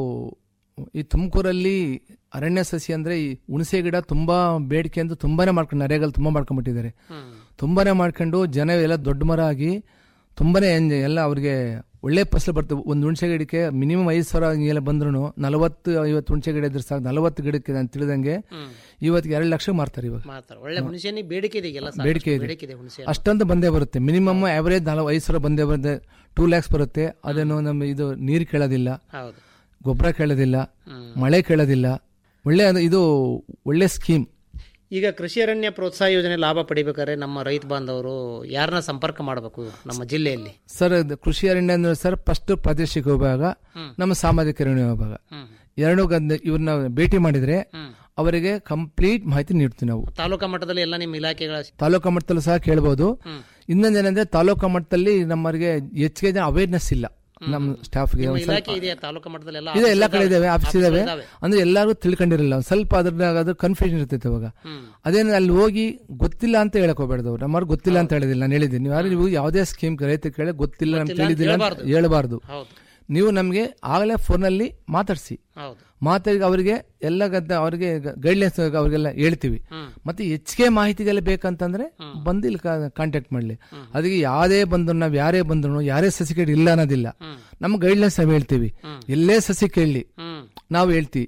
ಈ ತುಮಕೂರಲ್ಲಿ ಅರಣ್ಯ ಸಸ್ಯ ಅಂದ್ರೆ ಈ ಹುಣಸೆ ಗಿಡ ತುಂಬಾ ಬೇಡಿಕೆ ಅಂತ ತುಂಬಾನೇ ಮಾಡ್ಕೊಂಡು ನರೇಗಲ್ಲಿ ತುಂಬಾ ಮಾಡ್ಕೊಂಡ್ಬಿಟ್ಟಿದ್ದಾರೆ ತುಂಬಾನೇ ಮಾಡ್ಕೊಂಡು ಜನ ಎಲ್ಲ ದೊಡ್ಡ ಮರ ಆಗಿ ತುಂಬಾನೇ ಎಂಜಾಯ್ ಎಲ್ಲ ಅವ್ರಿಗೆ ಒಳ್ಳೆ ಫಸಲು ಬರ್ತವೆ ಒಂದು ಹುಣಸೆ ಗಿಡಕ್ಕೆ ಮಿನಿಮಮ್ ಐದು ಸಾವಿರ ಹಿಂಗೆಲ್ಲ ಬಂದ್ರು ನಲವತ್ತು ಐವತ್ತು ಹುಣಸೆ ಗಿಡ ಇದ್ರೆ ಸಾಕು ನಲವತ್ತು ಗಿಡಕ್ಕೆ ನಾನು ತಿಳಿದಂಗೆ ಇವತ್ತಿಗೆ ಎರಡು ಲಕ್ಷ ಮಾರ್ತಾರೆ ಇವಾಗ ಮಾಡ್ತಾರೆ ಒಳ್ಳೆ ಹುಣಸೆನಿ ಬೇಡಿಕೆ ಇದೆ ಈಗೆಲ್ಲ ಸಾಕಷ್ಟು ಬೇಡಿಕೆ ಇದೆ ಬೇಡಿಕೆ ಇದೆ ಹುಣಸೆ ಅಷ್ಟೊಂದು ಬಂದೇ ಬರುತ್ತೆ ಮಿನಿಮಮ್ ಆವರೇಜ್ ನಾಲ್ಕು ಐದು ಸಾವಿರ ಬಂದೇ ಬರುತ್ತೆ ಟೂ ಲ್ಯಾಕ್ಸ್ ಬರುತ್ತೆ ಅದೇನು ನಮ್ಮ ಇದು ನೀರು ಕೇಳೋದಿಲ್ಲ ಹೌದು ಗೊಬ್ಬರ ಕೇಳೋದಿಲ್ಲ ಹ್ಮ್. ಮಳೆ ಕೇಳೋದಿಲ್ಲ ಒಳ್ಳೆ ಅದು- ಇದು ಒಳ್ಳೆ ಸ್ಕೀಮ್ ಈಗ ಕೃಷಿ ಅರಣ್ಯ ಪ್ರೋತ್ಸಾಹ ಯೋಜನೆ ಲಾಭ ಪಡಿಬೇಕಾದ್ರೆ ನಮ್ಮ ರೈತ ಬಾಂಧವರು ಯಾರನ್ನ ಸಂಪರ್ಕ ಮಾಡಬೇಕು ನಮ್ಮ ಜಿಲ್ಲೆಯಲ್ಲಿ ಸರ್ ಅದು ಕೃಷಿ ಅರಣ್ಯ ಅಂದ್ರೆ ಸರ್ ಫಸ್ಟ್ ಪ್ರಾದೇಶಿಕ ವಿಭಾಗ ಹ್ಮ್. ನಮ್ಮ ಸಾಮಾಜಿಕ ಅರಣ್ಯ ವಿಭಾಗ ಹ್ಮ್. ಎರಡು ಗದ್ದೆ ಇವ್ರನ್ನ ಭೇಟಿ ಮಾಡಿದ್ರೆ ಹ್ಮ್. ಅವರಿಗೆ ಕಂಪ್ಲೀಟ್ ಮಾಹಿತಿ ನೀಡ್ತೀವಿ ನಾವು ತಾಲೂಕಾ ಮಟ್ಟದಲ್ಲಿ ಎಲ್ಲ ನಿಮ್ಮ ಇಲಾಖೆಗಳ ತಾಲೂಕಾ ಮಟ್ಟದಲ್ಲೂ ಸಹ ಕೇಳ್ಬೋದು ಹ್ಮ್. ಇನ್ನೊಂದೇನಂದ್ರೆ ತಾಲೂಕಾ ಮಟ್ಟದಲ್ಲಿ ನಮ್ಮವರಿಗೆ ಹೆಚ್ಚಿಗೆ ಜನ ಅವೇರ್ನೆಸ್ ಇಲ್ಲ ನಮ್ಮ ಸ್ಟಾಫ್ಗೆ ನಿಮ್ಮ ಒಂದ್ ಸ್ವಲ್ಪ- ಇಲಾಖೆ ಇದೆಯಾ ತಾಲೂಕಾ ಮಟ್ಟದಲ್ಲಿ ಎಲ್ಲ ಇದೆ ಎಲ್ಲ ಆಫೀಸ್ ಕಡೆ ಇದಾವೆ ಆಫೀಸ್ ಆಫೀಸ್ ಇದಾವೆ ಇದಾವೆ. ಅಂದ್ರೆ ಎಲ್ಲಾರು ತಿಳ್ಕೊಂಡಿರಲಿಲ್ಲ ಒಂದ್ ಸ್ವಲ್ಪ ಅದ್ರದಾಗ ಅದು ಕನ್ಫ್ಯೂಷನ್ ಇರ್ತೈತೆ ಅವಾಗ ಹ್ಮ್. ಅದೇನು ಅಲ್ಲಿ ಹೋಗಿ ಗೊತ್ತಿಲ್ಲ ಅಂತ ಹೇಳಕ್ ಹೋಗ್ಬೇಡ್ದು ಅವ್ರು ನಮ್ಮವ್ರು ಗೊತ್ತಿಲ್ಲ ಅಂತ ಹೇಳಿದಿಲ್ಲ ನಾನು ಹೇಳಿದ್ದೀನಿ ನೀವು ಯಾರು ನೀವು ಯಾವುದೇ ಸ್ಕೀಮ್ ರೈತ ಕೇಳಿ ಗೊತ್ತಿಲ್ಲ ಅಂತ ಗೊತ್ತಿಲ್ಲ ಅಂತ ಹೇಳಿದಿಲ್ಲ ಅಂತ ಹೇಳ್ಬಾರ್ದು. ಹೇಳ್ಬಾರ್ದು ಹೌದು ನೀವು ನಮಗೆ ಆಗಲೇ ಫೋನಲ್ಲಿ ಮಾತಾಡಿಸಿ ಹೌದು ಮಾತಾಡಿ ಅವರಿಗೆ ಎಲ್ಲ ಗದ್ದ ಅವರಿಗೆ ಗೈಡ್ಲೈನ್ಸ್ ಅವರಿಗೆಲ್ಲ ಹೇಳ್ತೀವಿ ಹ್ಮ್. ಮತ್ತೆ ಹೆಚ್ಚಿಗೆ ಮಾಹಿತಿಗೆಲ್ಲ ಬೇಕಂತಂದ್ರೆ ಬಂದು ಇಲ್ಲಿ ಕಾಂಟ್ಯಾಕ್ಟ್ ಮಾಡಲಿ ಅದಕ್ಕೆ ಯಾವುದೇ ಬಂದ್ರು ನಾವು ಯಾರೇ ಬಂದ್ರು ಯಾರೇ ಸಸಿ ಕೇಳಿ ಇಲ್ಲ ಅನ್ನೋದಿಲ್ಲ ನಮ್ಮ ಗೈಡ್ಲೈನ್ಸ್ ನಾವು ಹೇಳ್ತೀವಿ ಎಲ್ಲೇ ಸಸಿ ಕೇಳಲಿ ಹ್ಮ್. ನಾವು ಹೇಳ್ತೀವಿ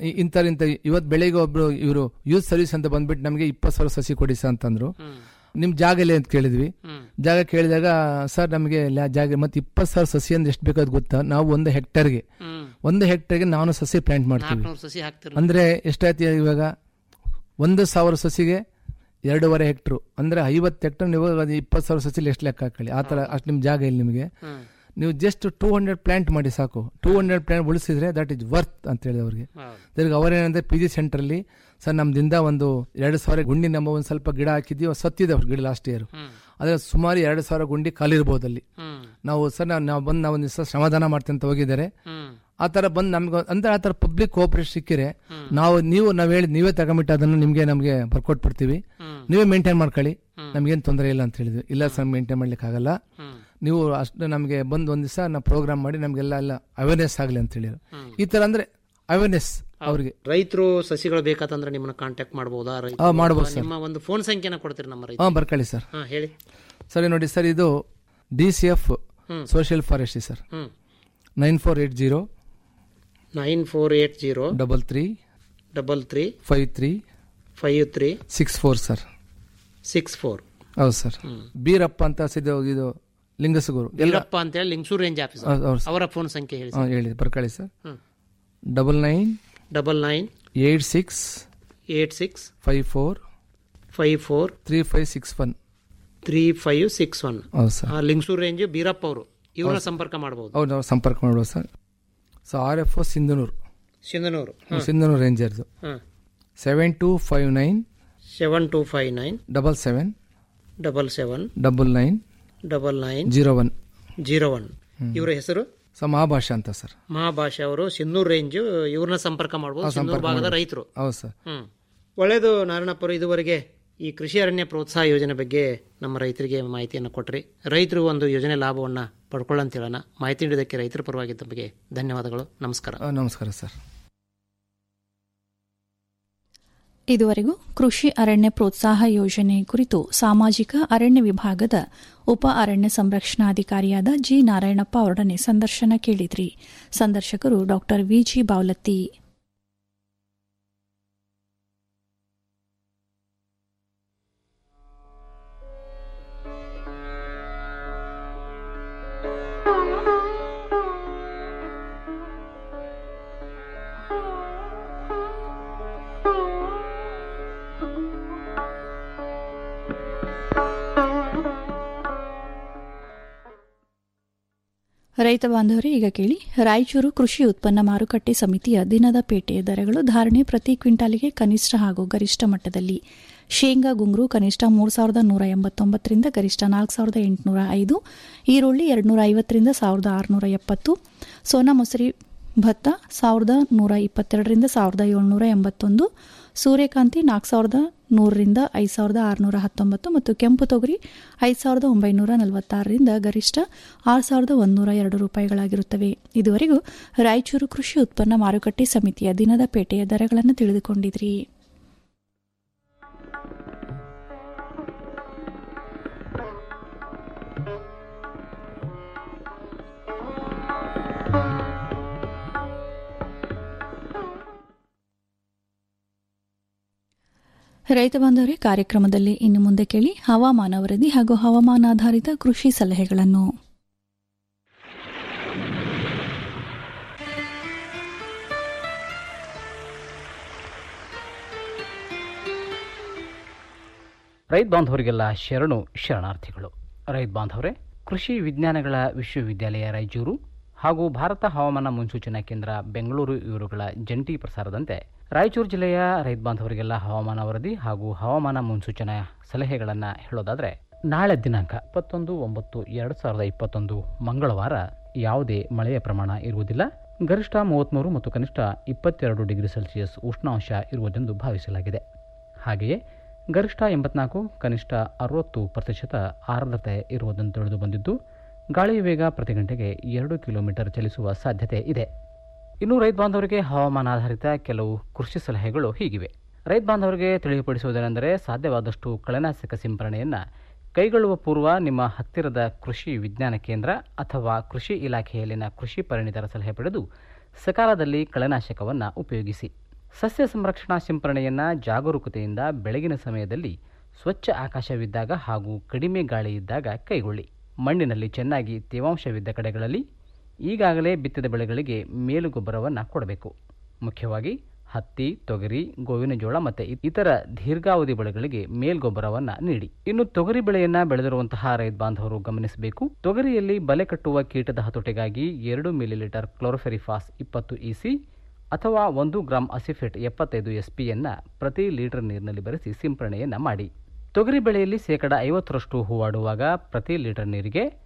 ಇ- ಇಂಥವ್ರು ಇಂಥ ಇವತ್ತು ಬೆಳಿಗ್ಗೆ ಒಬ್ರು ಇವರು ಯೂತ್ ಸರ್ವಿಸ್ ಅಂತ ಬಂದ್ಬಿಟ್ಟು ನಮಗೆ ಇಪ್ಪತ್ತು ಸಾವಿರ ಸಸಿ ಕೊಡಿ ಸರ್ ಅಂತಂದ್ರು ನಿಮ್ ಜಾಗ ಎಲ್ಲಿ ಅಂತ ಕೇಳಿದ್ವಿ ಜಾಗ ಕೇಳಿದಾಗ ಸರ್ ನಮಗೆ ಲ್ಯಾ- ಜಾಗ ಮತ್ತೆ ಇಪ್ಪತ್ತು ಸಾವಿರ ಸಸಿ ಅಂದ್ರೆ ಎಷ್ಟು ಬೇಕಾದ್ ಗೊತ್ತಾ ನಾವು ಒಂದು ಹೆಕ್ಟರ್ಗೆ ಒಂದು ಹೆಕ್ಟರ್ಗೆ ನಾನು ಸಸಿ ಪ್ಲಾಂಟ್ ಮಾಡ್ತೀವಿ ನಾಲ್ಕುನೂರು ಸಸಿ ಹಾಕ್ತಿರ ಅಂದ್ರೆ ಎಷ್ಟಾಯ್ತು ಇವಾಗ ಒಂದು ಸಾವಿರ ಸಸಿಗೆ ಎರಡೂವರೆ ಹೆಕ್ಟ್ರು ಅಂದ್ರೆ ಐವತ್ತು ಹೆಕ್ಟರ್ ನೀವು ಅದು ಇಪ್ಪತ್ತು ಸಾವಿರ ಸಸಿಲಿ ಎಷ್ಟು ಲೆಕ್ಕ ಹಾಕೊಳ್ಳಿ ಆ ಥರ ಅಷ್ಟು ನಿಮ್ಮ ಜಾಗ ಇಲ್ಲಿ ನಿಮಗೆ ನೀವು ಜಸ್ಟ್ ಟೂ ಹಂಡ್ರೆಡ್ ಪ್ಲಾಂಟ್ ಮಾಡಿ ಸಾಕು ಟೂ ಹಂಡ್ರೆಡ್ ಪ್ಲಾಂಟ್ ಉಳಿಸಿದ್ರೆ ದಟ್ ಇಸ್ ವರ್ತ್ ಅಂತ ಹೇಳಿ ಅವ್ರಿಗೆ ತಿರ್ಗಿ ಅವರೇನಂದ್ರೆ ಪಿ ಜಿ ಸೆಂಟ್ರಲ್ಲಿ ಸರ್ ನಮ್ದಿಂದ ಒಂದು ಎರಡು ಸಾವಿರ ಗುಂಡಿ ನಮ್ಮ ಒಂದು ಸ್ವಲ್ಪ ಗಿಡ ಹಾಕಿದ್ವಿ ಅವು ಸತ್ತಿದೆ ಅವ್ರ ಗಿಡ ಲಾಸ್ಟ್ ಇಯರ್ ಅದ್ರ ಸುಮಾರು ಎರಡು ಸಾವಿರ ಗುಂಡಿ ಖಾಲಿರ್ಬೋದು ಅಲ್ಲಿ ನಾವು ಸರ್ ನಾವು ನಾವು ಬಂದು ನಾವು ಒಂದು ದಿವಸ ಶ್ರಮದಾನ ಮಾಡ್ತೀವಿ ಅಂತ ಹೋಗಿದ್ದಾರೆ ಆ ಥರ ಬಂದು ನಮ್ಗೆ ಅಂದ್ರೆ ಆ ಥರ ಪಬ್ಲಿಕ್ ಕೋಆಪರೇಟ್ ಸಿಕ್ಕಿರೆ ನಾವು ನೀವು ನಾವು ಹೇಳಿ ನೀವೇ ತಗೊಂಬಿಟ್ಟು ಅದನ್ನು ನಿಮಗೆ ನಮಗೆ ಬರ್ಕೊಟ್ಬಿಡ್ತೀವಿ ನೀವೇ ಮೇಂಟೈನ್ ಮಾಡ್ಕೊಳ್ಳಿ ನಮ್ಗೇನು ತೊಂದರೆ ಇಲ್ಲ ಅಂತ ಹೇಳಿದ್ವಿ ಇಲ್ಲ ಸರ್ ಮೇಂಟೈನ್ ಮಾಡ್ಲಿಕ್ಕೆ ಆಗಲ್ಲ ನೀವು ಅಷ್ಟು ನಮಗೆ ಬಂದು ಒಂದು ದಿವಸ ನಾವು ಪ್ರೋಗ್ರಾಮ್ ಮಾಡಿ ನಮಗೆಲ್ಲ ಎಲ್ಲ ಅವೇರ್ನೆಸ್ ಆಗಲಿ ಅಂತ ಹೇಳಿದ್ರು ಈ ಥರ ಅಂದ್ರೆ ಅವೇರ್ನೆಸ್ ಅವ್ರಿಗೆ ರೈತರು ಸಸಿಗಳು ಬೇಕಾತಂದ್ರೆ ನಿಮ್ಮನ್ನ ಕಾಂಟ್ಯಾಕ್ಟ್ ಮಾಡಬಹುದಾ ಹಾ, ಮಾಡ್ಬೋದು ಸರ್. ನಿಮ್ಮ ಒಂದು ಫೋನ್ ಸಂಖ್ಯೆನ ಕೊಡ್ತೀರಿ ನಮ್ಮ ರೈತ ಹಾಂ ಬರ್ಕೊಳ್ಳಿ ಸರ್ ಹಾ ಹೇಳಿ ಸರಿ ನೋಡಿ ಸರ್ ಇದು D C F hmm. Social forestry sir hmm. Nine four eight zero nine four eight zero double three double three five three five three six four sir six four ಹೌದು sir Beerappa ಅಂತ ಸಿದ್ದು ಇದು ಲಿಂಗಸಗೂರು ಎಲ್ಲ ಯಲ್ಲಪ್ಪ ಅಂತೇಳಿ Lingsugur range officer ಹೌದು, ಹೌದು sir. ಅವರ phone ಸಂಖ್ಯೆ ಹೇಳಿ ಹಾಂ ಹೇಳಿ ಬರ್ಕೊಳ್ಳಿ sir hmm. Double nine double nine eight six eight six five four five four three five six one three five six one ಹೌದು ಸರ್ ಲಿಂಗಸೂರ್ ರೇಂಜ್ ಬೀರಪ್ಪ ಅವರು ಇವ್ರನ್ನ ಹೌದು. ಸಂಪರ್ಕ ಮಾಡಬಹುದು ಹೌದು ನಾವು ಸಂಪರ್ಕ ಮಾಡ್ಬೋದು sir so R F O Sindhanur Sindhanur Sindhanur ರೇಂಜರ್ದು ಹಾಂ seven two five nine seven two five nine double seven double seven double nine double nine zero one zero one ಇವರ ಹೆಸರು ಸೊ ಮಹಾಭಾಷಾ ಅಂತ ಸರ್ ಮಹಾಭಾಷೆ ಅವರು ಸಿನ್ನೂರ್ ರೇಂಜ್ ಇವ್ರನ್ನ ಸಂಪರ್ಕ ಮಾಡಬಹುದು ಹಾ, ಸಿನ್ನೂರು ಸಂಪರ್ಕ ಭಾಗದ ಮಾಡ್ಬೋದು. ರೈತರು ಹೌದು ಸರ್ ಹ್ಮ್ ಒಳ್ಳೆಯದು ನಾರಾಯಣಪ್ಪರು ಇದುವರೆಗೆ ಈ ಕೃಷಿ ಅರಣ್ಯ ಪ್ರೋತ್ಸಾಹ ಯೋಜನೆ ಬಗ್ಗೆ ನಮ್ಮ ರೈತರಿಗೆ ಮಾಹಿತಿಯನ್ನು ಕೊಟ್ರಿ ರೈತರು ಒಂದು ಯೋಜನೆ ಲಾಭವನ್ನು ಪಡ್ಕೊಳ್ಳಂತ ಹೇಳೋಣ ಮಾಹಿತಿ ನೀಡಿದ್ದಕ್ಕೆ ರೈತರ ಪರವಾಗಿ ತಮಗೆ ಧನ್ಯವಾದಗಳು ನಮಸ್ಕಾರ ಆ, ನಮಸ್ಕಾರ ಸರ್ ಇದುವರೆಗೂ ಕೃಷಿ ಅರಣ್ಯ ಪ್ರೋತ್ಸಾಹ ಯೋಜನೆ ಕುರಿತು ಸಾಮಾಜಿಕ ಅರಣ್ಯ ವಿಭಾಗದ ಉಪ ಅರಣ್ಯ ಸಂರಕ್ಷಣಾಧಿಕಾರಿಯಾದ ಜಿ ನಾರಾಯಣಪ್ಪ ಅವರೊಡನೆ ಸಂದರ್ಶನ ಕೇಳಿದ್ರಿ ಸಂದರ್ಶಕರು ಡಾಕ್ಟರ್ ವಿಜಿ ಬಾವಲತ್ತಿ ರೈತ ಬಾಂಧವರೇ ಈಗ ಕೇಳಿ ರಾಯಚೂರು ಕೃಷಿ ಉತ್ಪನ್ನ ಮಾರುಕಟ್ಟೆ ಸಮಿತಿಯ ದಿನದ ಪೇಟೆಯ ದರಗಳು ಧಾರಣೆ ಪ್ರತಿ ಕ್ವಿಂಟಾಲಿಗೆ ಕನಿಷ್ಠ ಹಾಗೂ ಗರಿಷ್ಠ ಮಟ್ಟದಲ್ಲಿ ಶೇಂಗಾ ಗುಂಗ್ರು ಕನಿಷ್ಠ ಮೂರು ಸಾವಿರದ ನೂರ ಎಂಬತ್ತೊಂಬತ್ತರಿಂದ ಗರಿಷ್ಠ ನಾಲ್ಕು ಸಾವಿರದ ಎಂಟುನೂರ ಐದು ಈರುಳ್ಳಿ ಎರಡುನೂರ ಐವತ್ತರಿಂದ ಸಾವಿರದ ಆರುನೂರ ಎಪ್ಪತ್ತು ಸೋನಾ ಮೊಸರಿ ಭತ್ತ ಸಾವಿರದ ನೂರ ಇಪ್ಪತ್ತೆರಡರಿಂದ ಸಾವಿರದ ಏಳ್ನೂರ ಎಂಬತ್ತೊಂದು ಸೂರ್ಯಕಾಂತಿ ನಾಲ್ಕು ಸಾವಿರದ ನೂರರಿಂದ ಐದು ಸಾವಿರದ ಆರುನೂರ ಹತ್ತೊಂಬತ್ತು ಮತ್ತು ಕೆಂಪು ತೊಗರಿ ಐದು ಸಾವಿರದ ಒಂಬೈನೂರ ನಲವತ್ತಾರರಿಂದ ಗರಿಷ್ಠ ಆರು ಸಾವಿರದ ಒಂದೂರ ಎರಡು ರೂಪಾಯಿಗಳಾಗಿರುತ್ತವೆ ಇದುವರೆಗೂ ರಾಯಚೂರು ಕೃಷಿ ಉತ್ಪನ್ನ ಮಾರುಕಟ್ಟೆ ಸಮಿತಿಯ ದಿನದ ಪೇಟೆಯ ದರಗಳನ್ನು ತಿಳಿದುಕೊಂಡಿದ್ರಿ ರೈತ ಬಾಂಧವರೇ ಕಾರ್ಯಕ್ರಮದಲ್ಲಿ ಇನ್ನು ಮುಂದೆ ಕೇಳಿ ಹವಾಮಾನ ವರದಿ ಹಾಗೂ ಹವಾಮಾನಾಧಾರಿತ ಕೃಷಿ ಸಲಹೆಗಳನ್ನು ರೈತ ಬಾಂಧವರಿಗೆಲ್ಲ ಶರಣು ಶರಣಾರ್ಥಿಗಳು ರೈತ ಬಾಂಧವರೇ ಕೃಷಿ ವಿಜ್ಞಾನಗಳ ವಿಶ್ವವಿದ್ಯಾಲಯ ರಾಯಚೂರು ಹಾಗೂ ಭಾರತ ಹವಾಮಾನ ಮುನ್ಸೂಚನಾ ಕೇಂದ್ರ ಬೆಂಗಳೂರು ಇವರುಗಳ ಜಂಟಿ ಪ್ರಸಾರದಂತೆ ರಾಯಚೂರು ಜಿಲ್ಲೆಯ ರೈತ ಬಾಂಧವರಿಗೆಲ್ಲ ಹವಾಮಾನ ವರದಿ ಹಾಗೂ ಹವಾಮಾನ ಮುನ್ಸೂಚನಾ ಸಲಹೆಗಳನ್ನು ಹೇಳೋದಾದರೆ ನಾಳೆ ದಿನಾಂಕ ಇಪ್ಪತ್ತೊಂದು ಒಂಬತ್ತು ಎರಡು ಸಾವಿರದ ಇಪ್ಪತ್ತೊಂದು ಮಂಗಳವಾರ ಯಾವುದೇ ಮಳೆಯ ಪ್ರಮಾಣ ಇರುವುದಿಲ್ಲ ಗರಿಷ್ಠ ಮೂವತ್ತ್ಮೂರು ಮತ್ತು ಕನಿಷ್ಠ ಇಪ್ಪತ್ತೆರಡು ಡಿಗ್ರಿ ಸೆಲ್ಸಿಯಸ್ ಉಷ್ಣಾಂಶ ಇರುವುದೆಂದು ಭಾವಿಸಲಾಗಿದೆ ಹಾಗೆಯೇ ಗರಿಷ್ಠ ಎಂಬತ್ನಾಲ್ಕು ಕನಿಷ್ಠ ಅರವತ್ತು ಪ್ರತಿಶತ ಆರ್ದ್ರತೆ ಇರುವುದನ್ನು ತಿಳಿದು ಬಂದಿದ್ದು ಗಾಳಿಯ ವೇಗ ಪ್ರತಿ ಗಂಟೆಗೆ ಎರಡು ಕಿಲೋಮೀಟರ್ ಚಲಿಸುವ ಸಾಧ್ಯತೆ ಇದೆ ಇನ್ನು ರೈತ ಬಾಂಧವರಿಗೆ ಹವಾಮಾನಾಧಾರಿತ ಕೆಲವು ಕೃಷಿ ಸಲಹೆಗಳು ಹೀಗಿವೆ ರೈತ ಬಾಂಧವರಿಗೆ ತಿಳಿಯಪಡಿಸುವುದೇನೆಂದರೆ ಸಾಧ್ಯವಾದಷ್ಟು ಕಳೆನಾಶಕ ಸಿಂಪರಣೆಯನ್ನು ಕೈಗೊಳ್ಳುವ ಪೂರ್ವ ನಿಮ್ಮ ಹತ್ತಿರದ ಕೃಷಿ ವಿಜ್ಞಾನ ಕೇಂದ್ರ ಅಥವಾ ಕೃಷಿ ಇಲಾಖೆಯಲ್ಲಿನ ಕೃಷಿ ಪರಿಣಿತರ ಸಲಹೆ ಪಡೆದು ಸಕಾಲದಲ್ಲಿ ಕಳೆನಾಶಕವನ್ನು ಉಪಯೋಗಿಸಿ ಸಸ್ಯ ಸಂರಕ್ಷಣಾ ಸಿಂಪರಣೆಯನ್ನು ಜಾಗರೂಕತೆಯಿಂದ ಬೆಳಗಿನ ಸಮಯದಲ್ಲಿ ಸ್ವಚ್ಛ ಆಕಾಶವಿದ್ದಾಗ ಹಾಗೂ ಕಡಿಮೆ ಗಾಳಿ ಇದ್ದಾಗ ಕೈಗೊಳ್ಳಿ ಮಣ್ಣಿನಲ್ಲಿ ಚೆನ್ನಾಗಿ ತೇವಾಂಶವಿದ್ದ ಕಡೆಗಳಲ್ಲಿ ಈಗಾಗಲೇ ಬಿತ್ತಿದ ಬೆಳೆಗಳಿಗೆ ಮೇಲು ಗೊಬ್ಬರವನ್ನು ಕೊಡಬೇಕು ಮುಖ್ಯವಾಗಿ ಹತ್ತಿ ತೊಗರಿ ಗೋವಿನ ಜೋಳ ಮತ್ತು ಇತರ ದೀರ್ಘಾವಧಿ ಬೆಳೆಗಳಿಗೆ ಮೇಲ್ಗೊಬ್ಬರವನ್ನು ನೀಡಿ ಇನ್ನು ತೊಗರಿ ಬೆಳೆಯನ್ನ ಬೆಳೆದಿರುವಂತಹ ರೈತ ಬಾಂಧವರು ಗಮನಿಸಬೇಕು ತೊಗರಿಯಲ್ಲಿ ಬಲೆ ಕಟ್ಟುವ ಕೀಟದ ಹತೋಟಿಗಾಗಿ ಎರಡು ಮಿಲಿಲೀಟರ್ ಕ್ಲೋರೋಫೆರಿಫಾಸ್ ಇಪ್ಪತ್ತು ಇಸಿ ಅಥವಾ ಒಂದು ಗ್ರಾಂ ಅಸಿಫೆಟ್ ಎಪ್ಪತ್ತೈದು ಎಸ್ಪಿಯನ್ನು ಪ್ರತಿ ಲೀಟರ್ ನೀರಿನಲ್ಲಿ ಬೆರೆಸಿ ಸಿಂಪರಣೆಯನ್ನು ಮಾಡಿ ತೊಗರಿ ಬೆಳೆಯಲ್ಲಿ ಶೇಕಡ ಐವತ್ತರಷ್ಟು ಹೂವಾಡುವಾಗ ಪ್ರತಿ ಲೀಟರ್ ನೀರಿಗೆ